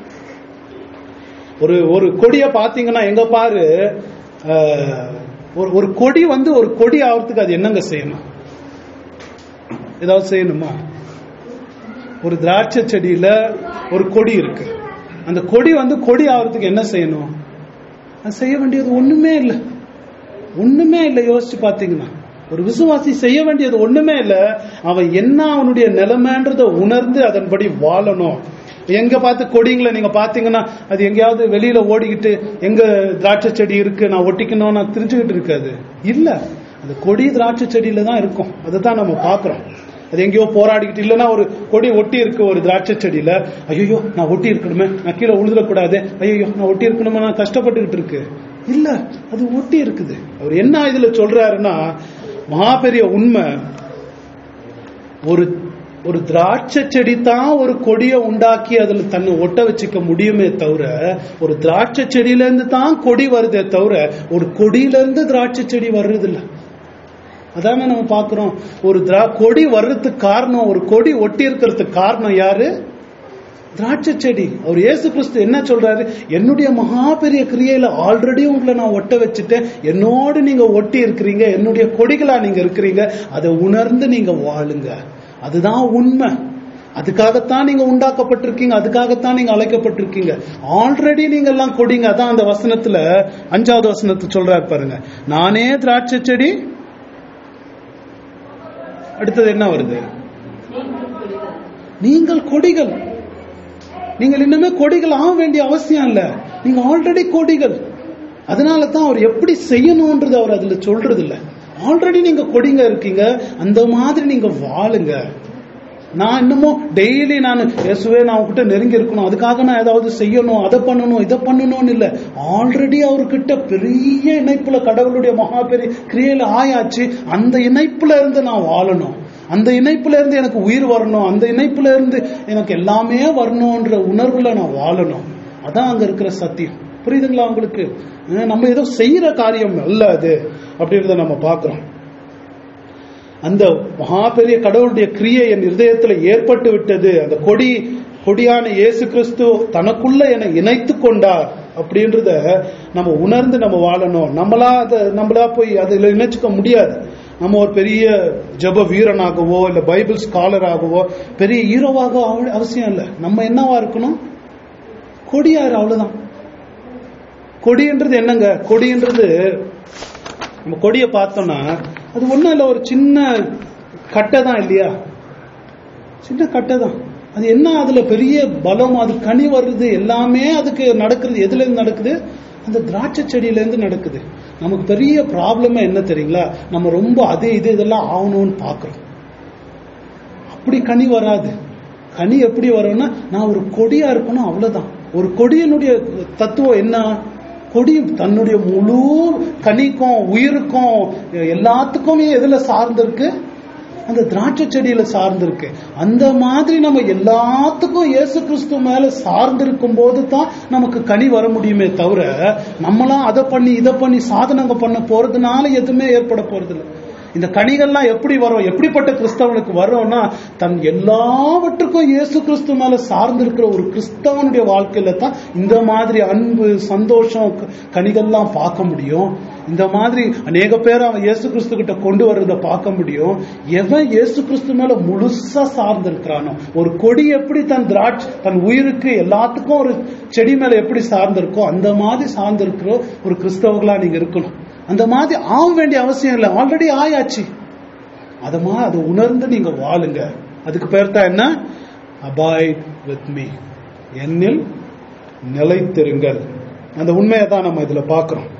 ஒரு ஒரு கொடிய பாத்தீங்கன்னா எங்க பாரு அஹ், ஒரு ஒரு கொடி வந்து ஒரு கொடி ஆகிறதுக்கு அது என்னங்க செய்யணும் ஏதாவது செய்யணுமா ஒரு திராட்சை செடியில ஒரு கொடி இருக்கு அந்த கொடி வந்து கொடி ஆகிறதுக்கு என்ன செய்யணும் அது செய்ய வேண்டியது ஒண்ணுமே இல்லை ஒண்ணுமே இல்லை யோசிச்சு பாத்தீங்கன்னா ஒரு விசுவாசி செய்ய வேண்டியது ஒண்ணுமே இல்லை அவன் என்ன அவனுடைய நிலைமைன்றத உணர்ந்து அதன்படி வாழணும் எங்க பார்த்து கொடிங்களை நீங்க பாத்தீங்கன்னா அது எங்கேயாவது வெளியில ஓடிக்கிட்டு எங்க திராட்சை செடி இருக்கு நான் ஒட்டிக்கணும் நான் தெரிஞ்சுக்கிட்டு இருக்காது இல்ல அந்த கொடி திராட்சை செடியில தான் இருக்கும் அதை தான் நம்ம பாக்குறோம் அது எங்கேயோ போராடிக்கிட்டு இல்லைன்னா ஒரு கொடி ஒட்டி இருக்கு ஒரு திராட்சை செடியில ஐயோ நான் ஒட்டி இருக்கணுமே நான் கீழே உழுதுடக்கூடாது ஐயோ நான் ஒட்டி இருக்கணுமே நான் கஷ்டப்பட்டுக்கிட்டு இருக்கு இல்ல அது ஒட்டி இருக்குது அவர் என்ன இதுல சொல்றாருன்னா மகா பெரிய உண்மை ஒரு ஒரு திராட்சை செடி தான் ஒரு கொடியை உண்டாக்கி அதுல தன்னை ஒட்ட வச்சுக்க முடியுமே தவிர ஒரு திராட்சை செடியில இருந்து தான் கொடி வருதே தவிர ஒரு கொடியில இருந்து திராட்சை செடி வர்றது இல்ல அதானே நம்ம பாக்குறோம் ஒரு திரா கொடி வர்றதுக்கு காரணம் ஒரு கொடி ஒட்டி இருக்கிறதுக்கு காரணம் யாரு திராட்சை செடி அவர் இயேசு கிறிஸ்து என்ன சொல்றாரு என்னுடைய மகா பெரிய கிரியையில ஆல்ரெடி உங்களை நான் ஒட்ட வச்சுட்டேன் என்னோடு நீங்க ஒட்டி இருக்கிறீங்க என்னுடைய கொடிகளா நீங்க இருக்கிறீங்க அதை உணர்ந்து நீங்க வாழுங்க அதுதான் உண்மை அதுக்காகத்தான் நீங்க உண்டாக்கப்பட்டிருக்கீங்க அதுக்காகத்தான் நீங்க அழைக்கப்பட்டிருக்கீங்க ஆல்ரெடி நீங்க எல்லாம் கொடிங்க அதான் அந்த வசனத்துல அஞ்சாவது வசனத்தை சொல்றாரு பாருங்க நானே திராட்சை செடி அடுத்தது என்ன வருது நீங்கள் கொடிகள் நீங்கள் கொடிகள் நீங்கள் இன்னுமே கொடிகள் ஆக வேண்டிய அவசியம் இல்ல நீங்க ஆல்ரெடி கொடிகள் அதனால தான் அவர் எப்படி செய்யணும்ன்றது அவர் அதுல சொல்றது இல்ல ஆல்ரெடி நீங்க கொடிங்க இருக்கீங்க அந்த மாதிரி நீங்க வாழுங்க நான் இன்னமும் டெய்லி நான் இயேசுவே நான் உங்ககிட்ட நெருங்கி இருக்கணும் அதுக்காக நான் ஏதாவது செய்யணும் அதை பண்ணணும் இதை பண்ணணும்னு இல்ல ஆல்ரெடி அவர்கிட்ட பெரிய இணைப்புல கடவுளுடைய மகா பெரிய கிரியையில ஆயாச்சு அந்த இணைப்புல இருந்து நான் வாழணும் அந்த இணைப்புல இருந்து எனக்கு உயிர் வரணும் அந்த இணைப்புல இருந்து எனக்கு எல்லாமே வரணும்ன்ற உணர்வுல நான் வாழணும் அதான் அங்க இருக்கிற சத்தியம் புரியுதுங்களா உங்களுக்கு அஹ் நம்ம ஏதோ செய்யற காரியம் அல்ல அது அப்படின்றத நம்ம பார்க்கிறோம் அந்த மகா பெரிய கடவுளுடைய கிரியை என் இருதயத்துல ஏற்பட்டு விட்டது அந்த கொடி கொடியான இயேசு கிறிஸ்து தனக்குள்ள என்னை இணைத்து கொண்டார் அப்படின்றத நம்ம உணர்ந்து நம்ம வாழணும் நம்மளா அதை நம்மளா போய் அதுல இணைச்சுக்க முடியாது நம்ம ஒரு பெரிய ஜப வீரனாகவோ இல்ல பைபிள் ஸ்காலராகவோ பெரிய ஹீரோவாக அவ- அவசியம் இல்லை நம்ம என்னவா இருக்கணும் கொடியார் அவ்வளவுதான் கொடின்றது என்னங்க கொடின்றது நம்ம கொடியை பார்த்தோம்னா அது ஒண்ணும் இல்ல ஒரு சின்ன கட்டை தான் இல்லையா சின்ன கட்டை தான் அது என்ன அதுல பெரிய பலம் அது கனி வருது எல்லாமே அதுக்கு நடக்குது எதுல இருந்து நடக்குது அந்த திராட்சை செடியில இருந்து நடக்குது நமக்கு பெரிய ப்ராப்ளமே என்ன தெரியுங்களா நம்ம ரொம்ப அது இது இதெல்லாம் ஆகணும்னு பாக்குறோம் அப்படி கனி வராது கனி எப்படி வரும்னா நான் ஒரு கொடியா இருக்கணும் அவ்வளவுதான் ஒரு கொடியினுடைய தத்துவம் என்ன கொடி தன்னுடைய முழு கனிக்கும் உயிருக்கும் எல்லாத்துக்குமே எதுல சார்ந்திருக்கு அந்த திராட்சை செடியில சார்ந்திருக்கு அந்த மாதிரி நம்ம எல்லாத்துக்கும் இயேசு கிறிஸ்து மேல சார்ந்திருக்கும் போது தான் நமக்கு கனி வர முடியுமே தவிர நம்மளாம் அதை பண்ணி இதை பண்ணி சாதனங்க பண்ண போறதுனால எதுவுமே ஏற்பட போறது இல்லை இந்த கனிகள்லாம் எப்படி வரும் எப்படிப்பட்ட கிறிஸ்தவனுக்கு வரும்னா தன் எல்லாவற்றுக்கும் இயேசு கிறிஸ்து மேல சார்ந்திருக்கிற ஒரு கிறிஸ்தவனுடைய வாழ்க்கையில தான் இந்த மாதிரி அன்பு சந்தோஷம் க- கனிகள்லாம் பார்க்க முடியும் இந்த மாதிரி அநேக பேர் அவன் இயேசு கிறிஸ்து கிட்ட கொண்டு வர்றத பார்க்க முடியும் எவன் இயேசு கிறிஸ்து மேல முழுசா சார்ந்திருக்கிறானோ ஒரு கொடி எப்படி தன் திராட்சை தன் உயிருக்கு எல்லாத்துக்கும் ஒரு செடி மேல எப்படி சார்ந்திருக்கோ அந்த மாதிரி சார்ந்திருக்கிற ஒரு கிறிஸ்தவர்களா நீங்க இருக்கணும் அந்த மாதிரி ஆக வேண்டிய அவசியம் இல்லை ஆல்ரெடி ஆயாச்சு அத மா அதை உணர்ந்து நீங்க வாழுங்க அதுக்கு பேர் தான் என்ன அபாய்ட் வித் மீ என்னில் நிலைத்திருங்கள் அந்த உண்மையை தான் நம்ம இதுல பார்க்கிறோம்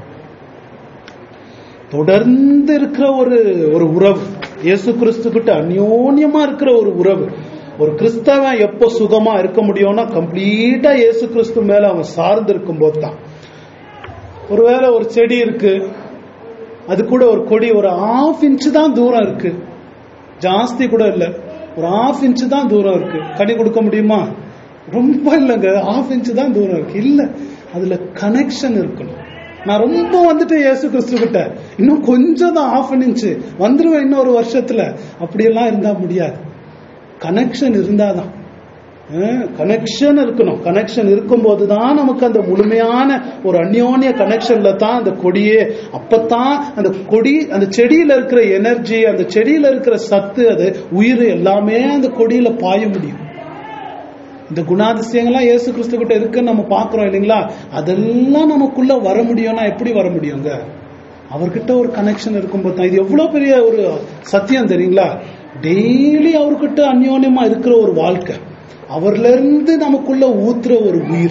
தொடர்ந்து இருக்கிற ஒரு ஒரு உறவு இயேசு கிறிஸ்து கிட்ட அந்யோன்யமா இருக்கிற ஒரு உறவு ஒரு கிறிஸ்தவன் எப்போ சுகமா இருக்க முடியும்னா கம்ப்ளீட்டா இயேசு கிறிஸ்து மேல அவன் சார்ந்து இருக்கும் போது தான் ஒருவேளை ஒரு செடி இருக்கு அது கூட ஒரு கொடி ஒரு ஆஃப் இன்ச் தான் தூரம் இருக்கு ஜாஸ்தி கூட இல்ல ஒரு ஆஃப் இன்ச் தான் தூரம் இருக்கு கனி கொடுக்க முடியுமா ரொம்ப இல்லைங்க ஆஃப் இன்ச் தான் தூரம் இருக்கு இல்ல அதுல கனெக்ஷன் இருக்கணும் நான் ரொம்ப வந்துட்டு இயேசு கிறிஸ்து கிட்ட இன்னும் கொஞ்சம் தான் ஆஃப் இன்ச் வந்துருவேன் இன்னொரு வருஷத்துல அப்படியெல்லாம் இருந்தா முடியாது கனெக்ஷன் இருந்தாதான் கனெக்ஷன் இருக்கணும் கனெக்ஷன் இருக்கும்போது தான் நமக்கு அந்த முழுமையான ஒரு அந்யோன்ய கனெக்ஷன்ல தான் அந்த கொடியே அப்பதான் அந்த கொடி அந்த செடியில இருக்கிற எனர்ஜி அந்த செடியில இருக்கிற சத்து அது உயிர் எல்லாமே அந்த கொடியில பாய முடியும் இந்த குணாதிசயங்கள்லாம் இயேசு கிறிஸ்து கிட்ட இருக்குன்னு நம்ம பாக்குறோம் இல்லைங்களா அதெல்லாம் நமக்குள்ள வர முடியும்னா எப்படி வர முடியுங்க அவர்கிட்ட ஒரு கனெக்ஷன் இருக்கும்போது தான் இது எவ்வளவு பெரிய ஒரு சத்தியம் தெரியுங்களா டெய்லி அவர்கிட்ட அந்யோன்யமா இருக்கிற ஒரு வாழ்க்கை அவர்ல இருந்து நமக்குள்ள ஊத்துற ஒரு உயிர்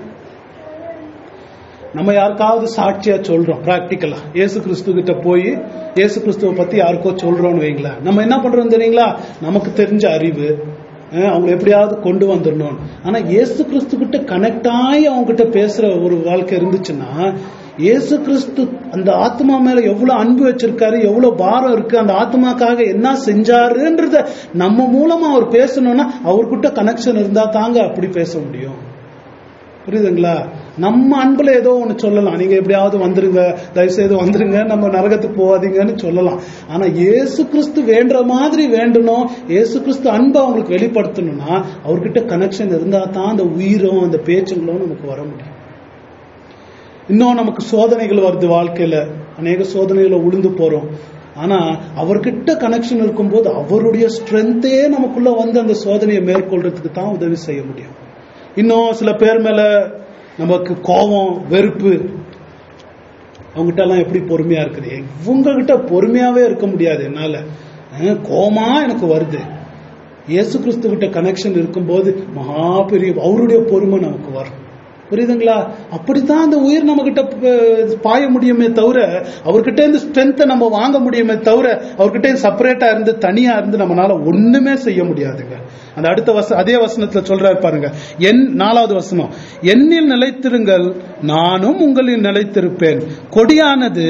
நம்ம யாருக்காவது சாட்சியா சொல்றோம் பிராக்டிக்கலா இயேசு கிறிஸ்து கிட்ட போய் இயேசு கிறிஸ்துவ பத்தி யாருக்கோ சொல்றோம்னு வைங்களேன் நம்ம என்ன பண்றோம் தெரியுங்களா நமக்கு தெரிஞ்ச அறிவு அஹ் அவங்களை எப்படியாவது கொண்டு வந்துடணும் ஆனா இயேசு கிறிஸ்து கிட்ட கனெக்ட் ஆகி அவங்க கிட்ட பேசுற ஒரு வாழ்க்கை இருந்துச்சுன்னா இயேசு கிறிஸ்து அந்த ஆத்மா மேல எவ்வளவு அன்பு வச்சிருக்காரு எவ்வளவு பாரம் இருக்கு அந்த ஆத்மாக்காக என்ன செஞ்சாருன்றத நம்ம மூலமா அவர் பேசணும்னா அவர்கிட்ட கனெக்ஷன் இருந்தா தாங்க அப்படி பேச முடியும் புரியுதுங்களா நம்ம அன்புல ஏதோ ஒண்ணு சொல்லலாம் நீங்க எப்படியாவது வந்துருங்க தயவு செய்து வந்துருங்க நம்ம நரகத்துக்கு போகாதீங்கன்னு சொல்லலாம் ஆனா இயேசு கிறிஸ்து வேண்டுற மாதிரி வேண்டணும் இயேசு கிறிஸ்து அன்பை அவங்களுக்கு வெளிப்படுத்தணும்னா அவர்கிட்ட கனெக்ஷன் இருந்தா தான் அந்த உயிரும் அந்த பேச்சுங்களும் நமக்கு வர முடியும் இன்னும் நமக்கு சோதனைகள் வருது வாழ்க்கையில அநேக சோதனைகளை உளுந்து போறோம் ஆனா அவர்கிட்ட கனெக்ஷன் இருக்கும்போது அவருடைய ஸ்ட்ரென்த்தே நமக்குள்ள வந்து அந்த சோதனையை மேற்கொள்றதுக்கு தான் உதவி செய்ய முடியும் இன்னும் சில பேர் மேல நமக்கு கோபம் வெறுப்பு அவங்ககிட்ட எல்லாம் எப்படி பொறுமையா இருக்குது இவங்க கிட்ட பொறுமையாவே இருக்க முடியாது என்னால அஹ், கோவமா எனக்கு வருது இயேசு கிறிஸ்து கிட்ட கனெக்ஷன் இருக்கும்போது மகா பெரிய அவருடைய பொறுமை நமக்கு வரும் புரியுதுங்களா அப்படித்தான் அந்த உயிர் நம்ம கிட்ட பாய முடியுமே தவிர அவர்கிட்ட இருந்து ஸ்ட்ரென்த்தை நம்ம வாங்க முடியுமே தவிர அவர்கிட்ட செப்பரேட்டா இருந்து தனியா இருந்து நம்மளால ஒண்ணுமே செய்ய முடியாதுங்க அந்த அடுத்த வச அதே வசனத்துல சொல்றாரு பாருங்க என் நாலாவது வசனம் என்னில் நிலைத்திருங்கள் நானும் உங்களில் நிலைத்திருப்பேன் கொடியானது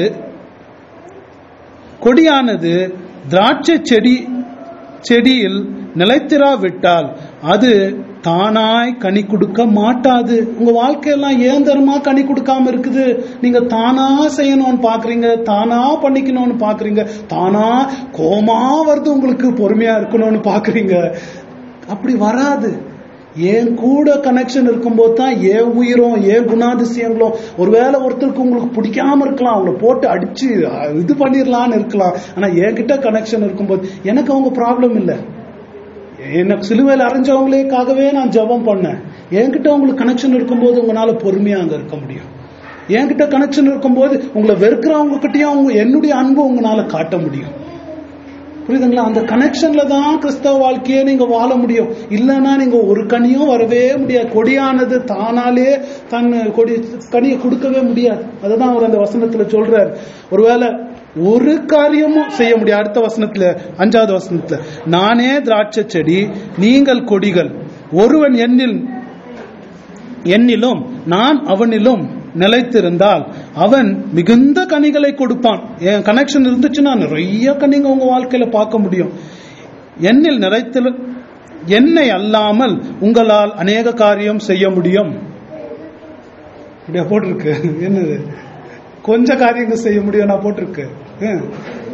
கொடியானது திராட்சை செடி செடியில் நிலைத்திராவிட்டால் அது தானாய் கனி கொடுக்க மாட்டாது உங்க வாழ்க்கையெல்லாம் ஏன் தருமா கனி கொடுக்காம இருக்குது நீங்க தானா செய்யணும்னு பாக்குறீங்க தானா பண்ணிக்கணும்னு பாக்குறீங்க தானா கோமா வருது உங்களுக்கு பொறுமையா இருக்கணும்னு பாக்குறீங்க அப்படி வராது என் கூட கனெக்ஷன் இருக்கும்போது தான் ஏன் உயிரும் ஏன் குணாதிசயங்களும் ஒருவேளை ஒருத்தருக்கு உங்களுக்கு பிடிக்காம இருக்கலாம் அவங்கள போட்டு அடிச்சு அஹ், இது பண்ணிடலாம்னு இருக்கலாம் ஆனா என்கிட்ட கனெக்ஷன் இருக்கும்போது எனக்கு அவங்க ப்ராப்ளம் இல்லை எனக்கு சிலுவையில் அரைஞ்சவங்களேக்காகவே நான் ஜெபம் பண்ணேன் என்கிட்ட உங்களுக்கு கனெக்ஷன் இருக்கும்போது உங்களால பொறுமையா அங்க இருக்க முடியும் என்கிட்ட கனெக்ஷன் இருக்கும்போது உங்களை வெறுக்கிறவங்க கிட்டயும் அவங்க என்னுடைய அன்பு உங்களால காட்ட முடியும் புரியுதுங்களா அந்த கனெக்ஷன்ல தான் கிறிஸ்தவ வாழ்க்கையே நீங்க வாழ முடியும் இல்லைன்னா நீங்க ஒரு கனியும் வரவே முடியாது கொடியானது தானாலே தன் கொடி கனியை கொடுக்கவே முடியாது அதுதான் அவர் அந்த வசனத்துல சொல்றார் ஒருவேளை ஒரு காரியமும் செய்ய முடியாது அடுத்த வசனத்துல அஞ்சாவது வசனத்துல நானே திராட்சை செடி நீங்கள் கொடிகள் ஒருவன் என்னில் என்னிலும் நான் அவனிலும் நிலைத்திருந்தால் அவன் மிகுந்த கனிகளை கொடுப்பான் என் கனெக்ஷன் இருந்துச்சுன்னா நிறைய கனிங்க உங்க வாழ்க்கையில பார்க்க முடியும் என்னில் நிலைத்திரு என்னை அல்லாமல் உங்களால் அநேக காரியம் செய்ய முடியும் இப்படியா போட்டிருக்கு என்னது கொஞ்ச காரியங்கள் செய்ய முடியும் நான் போட்டிருக்கு ஹம்.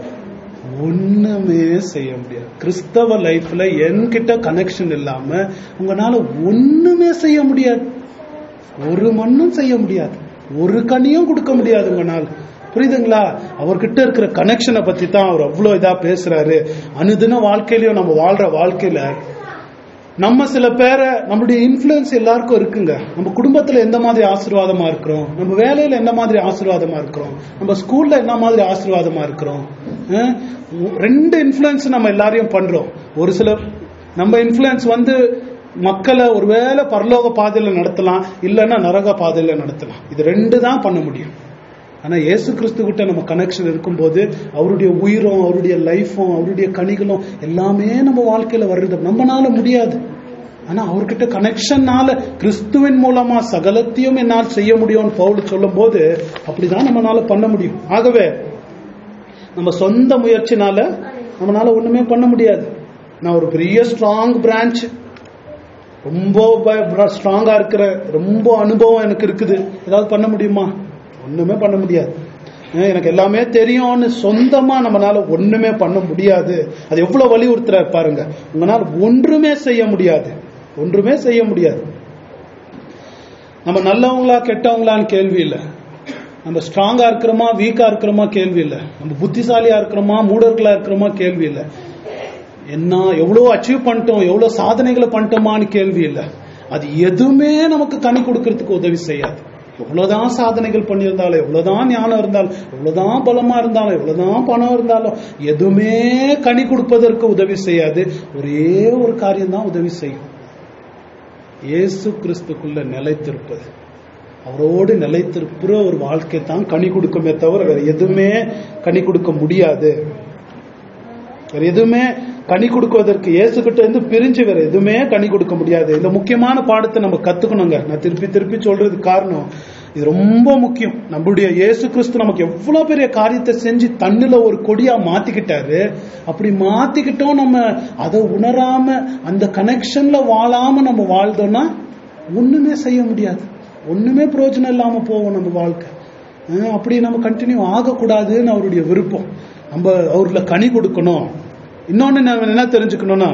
ஒண்ணுமே செய்ய முடியாது கிறிஸ்தவ லைஃப்ல என்கிட்ட கனெக்ஷன் இல்லாம உங்களால ஒண்ணுமே செய்ய முடியாது ஒரு மண்ணும் செய்ய முடியாது ஒரு கனியும் கொடுக்க முடியாது உங்களால் புரியுதுங்களா அவர்கிட்ட இருக்கிற கனெக்ஷனை பத்தி தான் அவர் அவ்வளவு இதா பேசுறாரு அனுதின வாழ்க்கையிலயும் நம்ம வாழ்ற வாழ்க்கையில நம்ம சில பேரை நம்மளுடைய இன்ஃப்ளூயன்ஸ் எல்லாருக்கும் இருக்குங்க நம்ம குடும்பத்துல எந்த மாதிரி ஆசீர்வாதமா இருக்கிறோம் நம்ம வேலையில என்ன மாதிரி ஆசீர்வாதமா இருக்கிறோம் நம்ம ஸ்கூல்ல என்ன மாதிரி ஆசீர்வாதமா இருக்கிறோம் அஹ் ரெண்டு இன்ஃப்ளூயன்ஸ் நம்ம எல்லாரையும் பண்றோம் ஒரு சில நம்ம இன்ஃப்ளூயன்ஸ் வந்து மக்களை ஒருவேளை பரலோக பாதையில நடத்தலாம் இல்லைன்னா நரக பாதையில நடத்தலாம் இது ரெண்டு தான் பண்ண முடியும் ஆனா இயேசு கிறிஸ்து கிட்ட நம்ம கனெக்ஷன் இருக்கும்போது அவருடைய உயிரும் அவருடைய லைஃபும் அவருடைய கனிகளும் எல்லாமே நம்ம வாழ்க்கையில வர்றது நம்மனால முடியாது ஆனா அவர்கிட்ட கனெக்ஷன்னால கிறிஸ்துவின் மூலமா சகலத்தையும் என்னால் செய்ய முடியும்னு பவுல் சொல்லும் போது அப்படிதான் நம்மளால பண்ண முடியும் ஆகவே நம்ம சொந்த முயற்சினால நம்மளால ஒண்ணுமே பண்ண முடியாது நான் ஒரு பெரிய ஸ்ட்ராங் பிரான்ச் ரொம்ப ஸ்ட்ராங்கா இருக்கிற ரொம்ப அனுபவம் எனக்கு இருக்குது ஏதாவது பண்ண முடியுமா ஒண்ணுமே பண்ண முடியாது அஹ் எனக்கு எல்லாமே தெரியும்னு சொந்தமா நம்மளால ஒண்ணுமே பண்ண முடியாது அது எவ்வளவு வலியுறுத்துறாரு பாருங்க உங்களால ஒன்றுமே செய்ய முடியாது ஒன்றுமே செய்ய முடியாது நம்ம நல்லவங்களா கெட்டவங்களான்னு கேள்வி இல்லை நம்ம ஸ்ட்ராங்கா இருக்கிறோமா வீக்கா இருக்கிறோமா கேள்வி இல்லை நம்ம புத்திசாலியா இருக்கிறோமா மூடர்களா இருக்கிறோமா கேள்வி இல்லை என்ன எவ்வளவு அச்சீவ் பண்ணிட்டோம் எவ்வளவு சாதனைகளை பண்ணிட்டோமான்னு கேள்வி இல்லை அது எதுவுமே நமக்கு கனி கொடுக்கறதுக்கு உதவி செய்யாது எவ்வளவுதான் சாதனைகள் பண்ணியிருந்தாலும் எவ்வளவுதான் ஞானம் இருந்தாலும் எவ்வளவுதான் பலமா இருந்தாலும் எவ்வளவுதான் பணம் இருந்தாலும் எதுவுமே கனி கொடுப்பதற்கு உதவி செய்யாது ஒரே ஒரு காரியம் தான் உதவி செய்யும் இயேசு கிறிஸ்துக்குள்ள நிலைத்திருப்பது அவரோடு நிலைத்திருக்கிற ஒரு வாழ்க்கை தான் கனி கொடுக்குமே தவிர வேற எதுவுமே கனி கொடுக்க முடியாது வேற எதுவுமே கனி கொடுக்குவதற்கு இயேசுகிட்ட இருந்து பிரிஞ்சு வேற எதுவுமே கனி கொடுக்க முடியாது இந்த முக்கியமான பாடத்தை நம்ம கத்துக்கணுங்க நான் திருப்பி திருப்பி சொல்றதுக்கு காரணம் இது ரொம்ப முக்கியம் நம்முடைய இயேசு கிறிஸ்து நமக்கு எவ்வளவு பெரிய காரியத்தை செஞ்சு தண்ணில ஒரு கொடியா மாத்திக்கிட்டாரு அப்படி மாத்திக்கிட்டோம் நம்ம அதை உணராம அந்த கனெக்ஷன்ல வாழாம நம்ம வாழ்ந்தோம்னா ஒண்ணுமே செய்ய முடியாது ஒண்ணுமே பிரயோஜனம் இல்லாம போகும் நம்ம வாழ்க்கை அஹ் அப்படி நம்ம கண்டினியூ ஆகக்கூடாதுன்னு அவருடைய விருப்பம் நம்ம அவர்ல கனி கொடுக்கணும் இன்னொன்னு நம்ம என்ன தெரிஞ்சுக்கணும்னா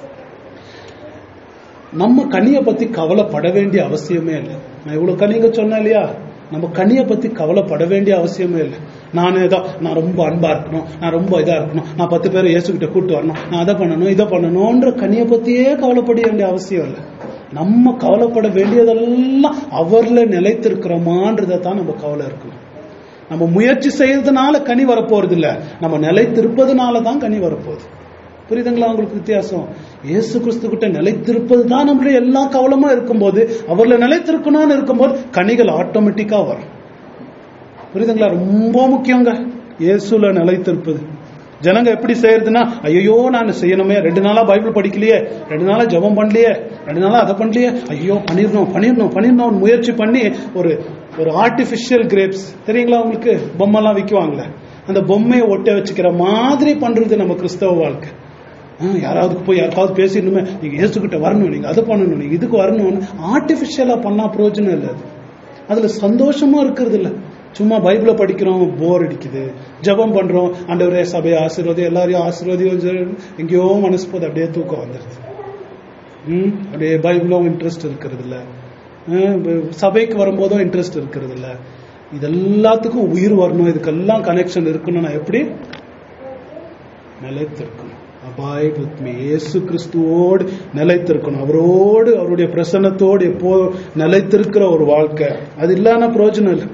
நம்ம கனியை பத்தி கவலைப்பட வேண்டிய அவசியமே இல்லை நான் இவ்வளவு கனிங்க சொன்னேன் இல்லையா நம்ம கனியை பத்தி கவலைப்பட வேண்டிய அவசியமே இல்லை நான் ஏதோ நான் ரொம்ப அன்பா இருக்கணும் நான் ரொம்ப இதா இருக்கணும் நான் பத்து பேரை இயேசுகிட்ட கூட்டு வரணும் நான் அதை பண்ணணும் இதை பண்ணணும்ன்ற கனியை பத்தியே கவலைப்பட வேண்டிய அவசியம் இல்லை நம்ம கவலைப்பட வேண்டியதெல்லாம் அவர்ல நிலைத்திருக்கிறோமான்றதை தான் நம்ம கவலை இருக்கணும் நம்ம முயற்சி செய்யறதுனால கனி வரப்போறது இல்ல நம்ம நிலைத்திருப்பதுனால தான் கனி வரப்போகுது புரியுதுங்களா உங்களுக்கு வித்தியாசம் இயேசு கிறிஸ்து கிட்ட நிலைத்திருப்பது தான் நம்மளுடைய எல்லா கவலமா இருக்கும்போது அவர்ல நிலைத்திருக்கணும்னு இருக்கும்போது கனிகள் ஆட்டோமேட்டிக்கா வரும் புரியுதுங்களா ரொம்ப முக்கியங்க இயேசுல நிலைத்திருப்பது ஜனங்க எப்படி செய்யறதுன்னா ஐயோ நான் செய்யணுமே ரெண்டு நாளா பைபிள் படிக்கலையே ரெண்டு நாளா ஜெபம் பண்ணலையே ரெண்டு நாளா அதை பண்ணலையே ஐயோ பண்ணிடணும் பண்ணிடணும் பண்ணிடணும் முயற்சி பண்ணி ஒரு ஒரு ஆர்டிபிஷியல் கிரேப்ஸ் தெரியுங்களா உங்களுக்கு பொம்மைலாம் விற்குவாங்களே அந்த பொம்மையை ஒட்ட வச்சுக்கிற மாதிரி பண்றது நம்ம கிறிஸ்தவ வாழ்க்கை ஆ, யாராவது போய் யாருக்காவது பேசிடணுமே நீங்க இயேசுகிட்ட வரணும் நீங்க அதை பண்ணணும் நீங்க இதுக்கு வரணும்னு ஆர்டிபிஷியலா பண்ணா பிரயோஜனம் இல்லை அது அதுல சந்தோஷமா இருக்கிறது இல்ல சும்மா பைபிள படிக்கிறோம் போர் அடிக்குது ஜெபம் பண்றோம் ஆண்டவரே சபையை ஆசீர்வாதி எல்லாரையும் ஆசீர்வாதியும் எங்கேயோ மனசு போது அப்படியே தூக்கம் வந்துருது ம் அப்படியே பைபிளும் இன்ட்ரெஸ்ட் இருக்கிறது இல்ல ஹம், சபைக்கு வரும்போதும் இன்ட்ரெஸ்ட் இருக்கிறது இல்ல இது எல்லாத்துக்கும் உயிர் வரணும் இதுக்கெல்லாம் கனெக்ஷன் இருக்கணும்னா எப்படி நிலைத்திருக்கணும் அபாய் வித் மீ இயேசு கிறிஸ்துவோடு நிலைத்திருக்கணும் அவரோடு அவருடைய பிரசன்னத்தோடு எப்போ நிலைத்திருக்கிற ஒரு வாழ்க்கை அது இல்லாம பிரயோஜனம் இல்லை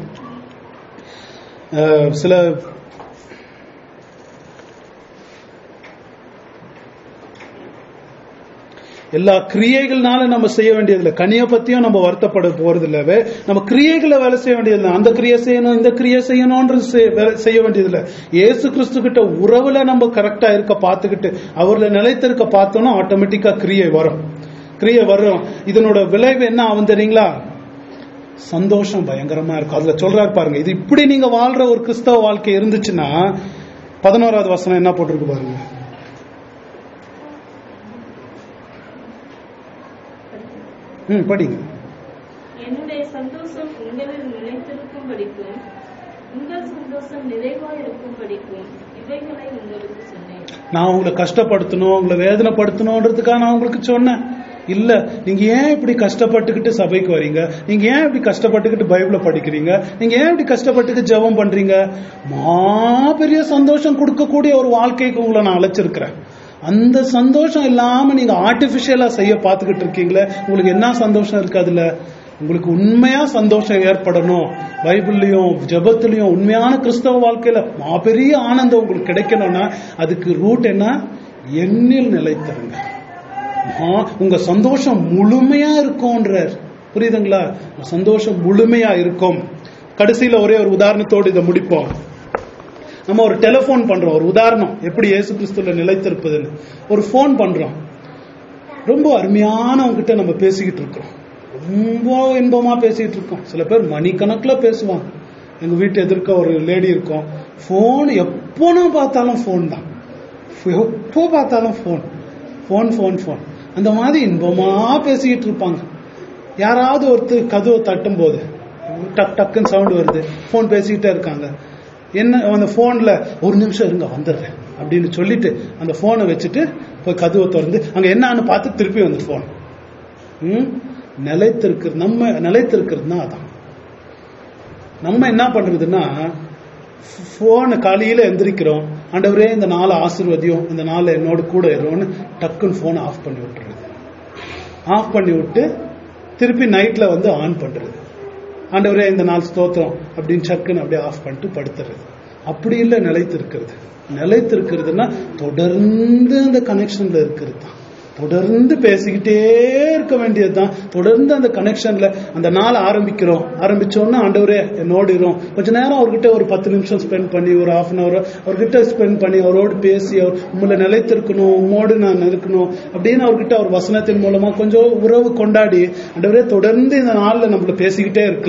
அஹ், சில எல்லா கிரியைகள்னால நம்ம செய்ய வேண்டியதில்லை கனியை பத்தியும் நம்ம வருத்தப்பட போறது இல்லவே நம்ம கிரியைகளை வேலை செய்ய வேண்டியதில்லை அந்த கிரியை செய்யணும் இந்த கிரியை செய்யணும்ன்றது செய்- வேலை செய்ய வேண்டியதில்லை இயேசு கிறிஸ்து கிட்ட உறவுல நம்ம கரெக்டா இருக்க பார்த்துக்கிட்டு அவர்ல நிலைத்திருக்க பார்த்தோம்னா ஆட்டோமேட்டிக்கா கிரியை வரும் கிரியை வரும் இதனோட விளைவு என்ன ஆகும் தெரியுங்களா சந்தோஷம் பயங்கரமா இருக்கும் அதுல சொல்றாரு பாருங்க இது இப்படி நீங்க வாழ்ற ஒரு கிறிஸ்தவ வாழ்க்கை இருந்துச்சுன்னா பதினோராவது வசனம் என்ன போட்டிருக்கு பாருங்க ம் படிங்க என்னுடைய சந்தோஷம் உங்களில் நிலைத்திருக்கும் படிக்கும் உங்கள் சந்தோஷம் நிறைவாய் இருக்கும் படிக்கும் இவைகளை உங்களுக்கு சொன்னேன் நான் உங்களை கஷ்டப்படுத்தணும் உங்களை வேதனைப்படுத்தணுன்றதுக்காக நான் உங்களுக்கு சொன்னேன் இல்ல நீங்க ஏன் இப்படி கஷ்டப்பட்டுக்கிட்டு சபைக்கு வரீங்க நீங்க ஏன் இப்படி கஷ்டப்பட்டுக்கிட்டு பைபிள படிக்கிறீங்க நீங்க ஏன் இப்படி கஷ்டப்பட்டுக்கிட்டு ஜெபம் பண்றீங்க மாபெரிய சந்தோஷம் கொடுக்கக்கூடிய ஒரு வாழ்க்கைக்கு உங்களை நான் அழைச்சிருக்கிறேன் அந்த சந்தோஷம் இல்லாம நீங்க ஆர்டிபிஷியலா செய்ய பார்த்துக்கிட்டு இருக்கீங்களே உங்களுக்கு என்ன சந்தோஷம் இருக்கு அதுல உங்களுக்கு உண்மையா சந்தோஷம் ஏற்படணும் பைபிள்லயும் ஜெபத்திலையும் உண்மையான கிறிஸ்தவ வாழ்க்கையில மாபெரிய ஆனந்தம் உங்களுக்கு கிடைக்கணும்னா அதுக்கு ரூட் என்ன எண்ணில் நிலைத்திருங்க ஆ, உங்க சந்தோஷம் முழுமையா இருக்கும்ன்றார் புரியுதுங்களா உங்க சந்தோஷம் முழுமையா இருக்கும் கடைசியில ஒரே ஒரு உதாரணத்தோடு இதை முடிப்போம் நம்ம ஒரு டெலிபோன் பண்றோம் ஒரு உதாரணம் எப்படி இயேசு கிறிஸ்துல நிலைத்திருப்பதுன்னு ஒரு ஃபோன் பண்றோம் ரொம்ப அருமையானவங்க கிட்ட நம்ம பேசிக்கிட்டு இருக்கோம் ரொம்ப இன்பமா பேசிட்டு இருக்கோம் சில பேர் மணிக்கணக்கில் பேசுவாங்க எங்க வீட்டு எதிர்க்க ஒரு லேடி இருக்கும் ஃபோன் எப்போ நான் பார்த்தாலும் ஃபோன் தான் எப்போ பார்த்தாலும் ஃபோன் ஃபோன் ஃபோன் ஃபோன் அந்த மாதிரி இன்பமா பேசிக்கிட்டு இருப்பாங்க யாராவது ஒருத்தர் கதவை தட்டும் போது டக் டக்குன்னு சவுண்ட் வருது ஃபோன் பேசிக்கிட்டே இருக்காங்க என்ன அந்த ஃபோன்ல ஒரு நிமிஷம் இருங்க வந்துடுறேன் அப்படின்னு சொல்லிட்டு அந்த ஃபோனை வச்சுட்டு போய் கதவை திறந்து அங்க என்னன்னு பார்த்து திருப்பி வந்து ஃபோன் ம் நிலைத்திருக்கிறது நம்ம நிலைத்திருக்கிறதுனா அதான் நம்ம என்ன பண்றதுன்னா போனை காலையில எந்திரிக்கிறோம் ஆண்டவரே இந்த நாளை ஆசீர்வதியும் இந்த நாளை என்னோட கூட இருவோம்னு டக்குன்னு போனை ஆஃப் பண்ணி விட்டுறது ஆஃப் பண்ணி விட்டு திருப்பி நைட்ல வந்து ஆன் பண்றது ஆண்டவரே இந்த நாள் ஸ்தோத்திரம் அப்படின்னு சக்குன்னு அப்படியே ஆஃப் பண்ணிட்டு படுத்துறது அப்படி இல்லை நிலைத்திருக்கிறது நிலைத்திருக்கிறதுனா தொடர்ந்து அந்த கனெக்ஷன்ல இருக்கிறது தான் தொடர்ந்து பேசிக்கிட்டே இருக்க வேண்டியதுதான் தொடர்ந்து அந்த கனெக்ஷன்ல அந்த நாள் ஆரம்பிக்கிறோம் ஆரம்பிச்சோன்னா ஆண்டவரே என்னோடு இரும் கொஞ்ச நேரம் அவர்கிட்ட ஒரு பத்து நிமிஷம் ஸ்பெண்ட் பண்ணி ஒரு ஹாஃப் அன் அவர் அவர்கிட்ட ஸ்பெண்ட் பண்ணி அவரோடு பேசி அவர் உங்களை நிலைத்திருக்கணும் உம்மோடு நான் இருக்கணும் அப்படின்னு அவர்கிட்ட அவர் வசனத்தின் மூலமா கொஞ்சம் உறவு கொண்டாடி ஆண்டவரே தொடர்ந்து இந்த நாள்ல நம்மள பேசிக்கிட்டே இருக்கலாம்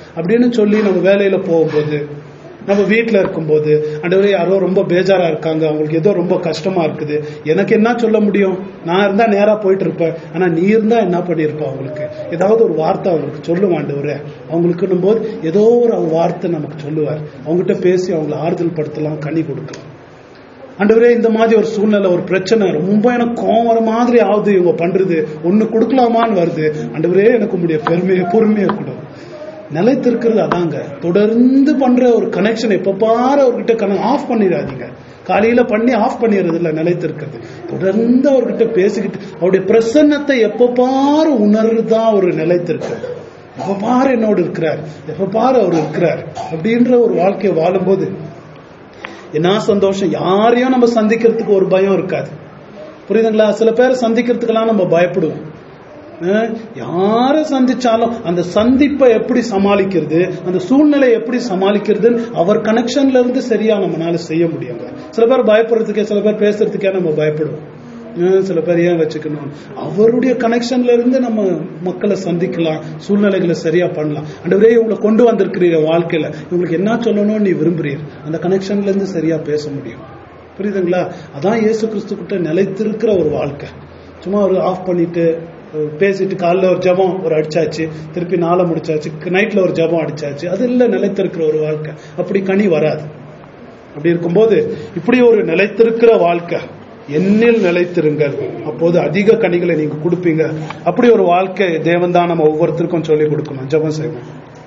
அப்படின்னு சொல்லி நம்ம வேலையில போகும்போது நம்ம வீட்டில் இருக்கும்போது ஆண்டவரே யாரோ ரொம்ப பேஜாரா இருக்காங்க அவங்களுக்கு ஏதோ ரொம்ப கஷ்டமா இருக்குது எனக்கு என்ன சொல்ல முடியும் நான் இருந்தா நேரா போயிட்டு இருப்பேன் ஆனா நீ இருந்தா என்ன பண்ணிருப்ப அவங்களுக்கு ஏதாவது ஒரு வார்த்தை அவங்களுக்கு சொல்லுவான் ஆண்டவரே அவங்களுக்குன்னும் போது ஏதோ ஒரு வார்த்தை நமக்கு சொல்லுவார் அவங்ககிட்ட பேசி அவங்களை ஆறுதல் படுத்தலாம் கனி கொடுக்கலாம் ஆண்டவரே இந்த மாதிரி ஒரு சூழ்நிலை ஒரு பிரச்சனை ரொம்ப எனக்கு கோவம் வர மாதிரி ஆகுது இவங்க பண்றது ஒண்ணு கொடுக்கலாமான்னு வருது ஆண்டவரே எனக்கு உங்களுடைய பெருமையை பொறுமையை கொடு நிலைத்திருக்கிறது அதாங்க தொடர்ந்து பண்ற ஒரு கனெக்ஷன் எப்ப பாரு அவர்கிட்ட கன ஆஃப் பண்ணிடாதீங்க காலையில பண்ணி ஆஃப் பண்ணிடுறது இல்ல நிலைத்திருக்கிறது தொடர்ந்து அவர்கிட்ட பேசிக்கிட்டு அவருடைய பிரசன்னத்தை எப்ப பாரு உணர்றதுதான் ஒரு நிலைத்திருக்கிறது எப்ப பாரு என்னோடு இருக்கிறார் எப்ப பாரு அவர் இருக்கிறார் அப்படின்ற ஒரு வாழ்க்கையை வாழும்போது என்ன சந்தோஷம் யாரையும் நம்ம சந்திக்கிறதுக்கு ஒரு பயம் இருக்காது புரியுதுங்களா சில பேரை சந்திக்கிறதுக்கெல்லாம் நம்ம பயப்படுவோம் அஹ் யாரை சந்திச்சாலும் அந்த சந்திப்பை எப்படி சமாளிக்கிறது அந்த சூழ்நிலை எப்படி சமாளிக்கிறதுன்னு அவர் கனெக்ஷன்ல இருந்து சரியா நம்மளால செய்ய முடியுங்க சில பேர் பயப்படுறதுக்கே சில பேர் பேசுறதுக்கே நம்ம பயப்படுவோம் அஹ் சில பேர் ஏன் வச்சுக்கணும் அவருடைய கனெக்ஷன்ல இருந்து நம்ம மக்களை சந்திக்கலாம் சூழ்நிலைகளை சரியா பண்ணலாம் அண்டவரே இவங்களை கொண்டு வந்திருக்கிறீங்க வாழ்க்கையில இவங்களுக்கு என்ன சொல்லணும்னு நீ விரும்புறீர் அந்த கனெக்ஷன்ல இருந்து சரியா பேச முடியும் புரியுதுங்களா அதான் இயேசு கிறிஸ்து கிட்ட நிலைத்திருக்கிற ஒரு வாழ்க்கை சும்மா ஒரு ஆஃப் பண்ணிட்டு அஹ் பேசிட்டு காலைல ஒரு ஜபம் ஒரு அடிச்சாச்சு திருப்பி நாளை முடிச்சாச்சு நைட்ல ஒரு ஜபம் அடிச்சாச்சு அது இல்ல நிலைத்திருக்கிற ஒரு வாழ்க்கை அப்படி கனி வராது அப்படி இருக்கும்போது இப்படி ஒரு நிலைத்திருக்கிற வாழ்க்கை என்னில் நிலைத்திருங்கள் அப்போது அதிக கனிகளை நீங்க கொடுப்பீங்க அப்படி ஒரு வாழ்க்கை தேவன் தான் நம்ம ஒவ்வொருத்தருக்கும் சொல்லி கொடுக்கணும் ஜெபம் செய்வோம்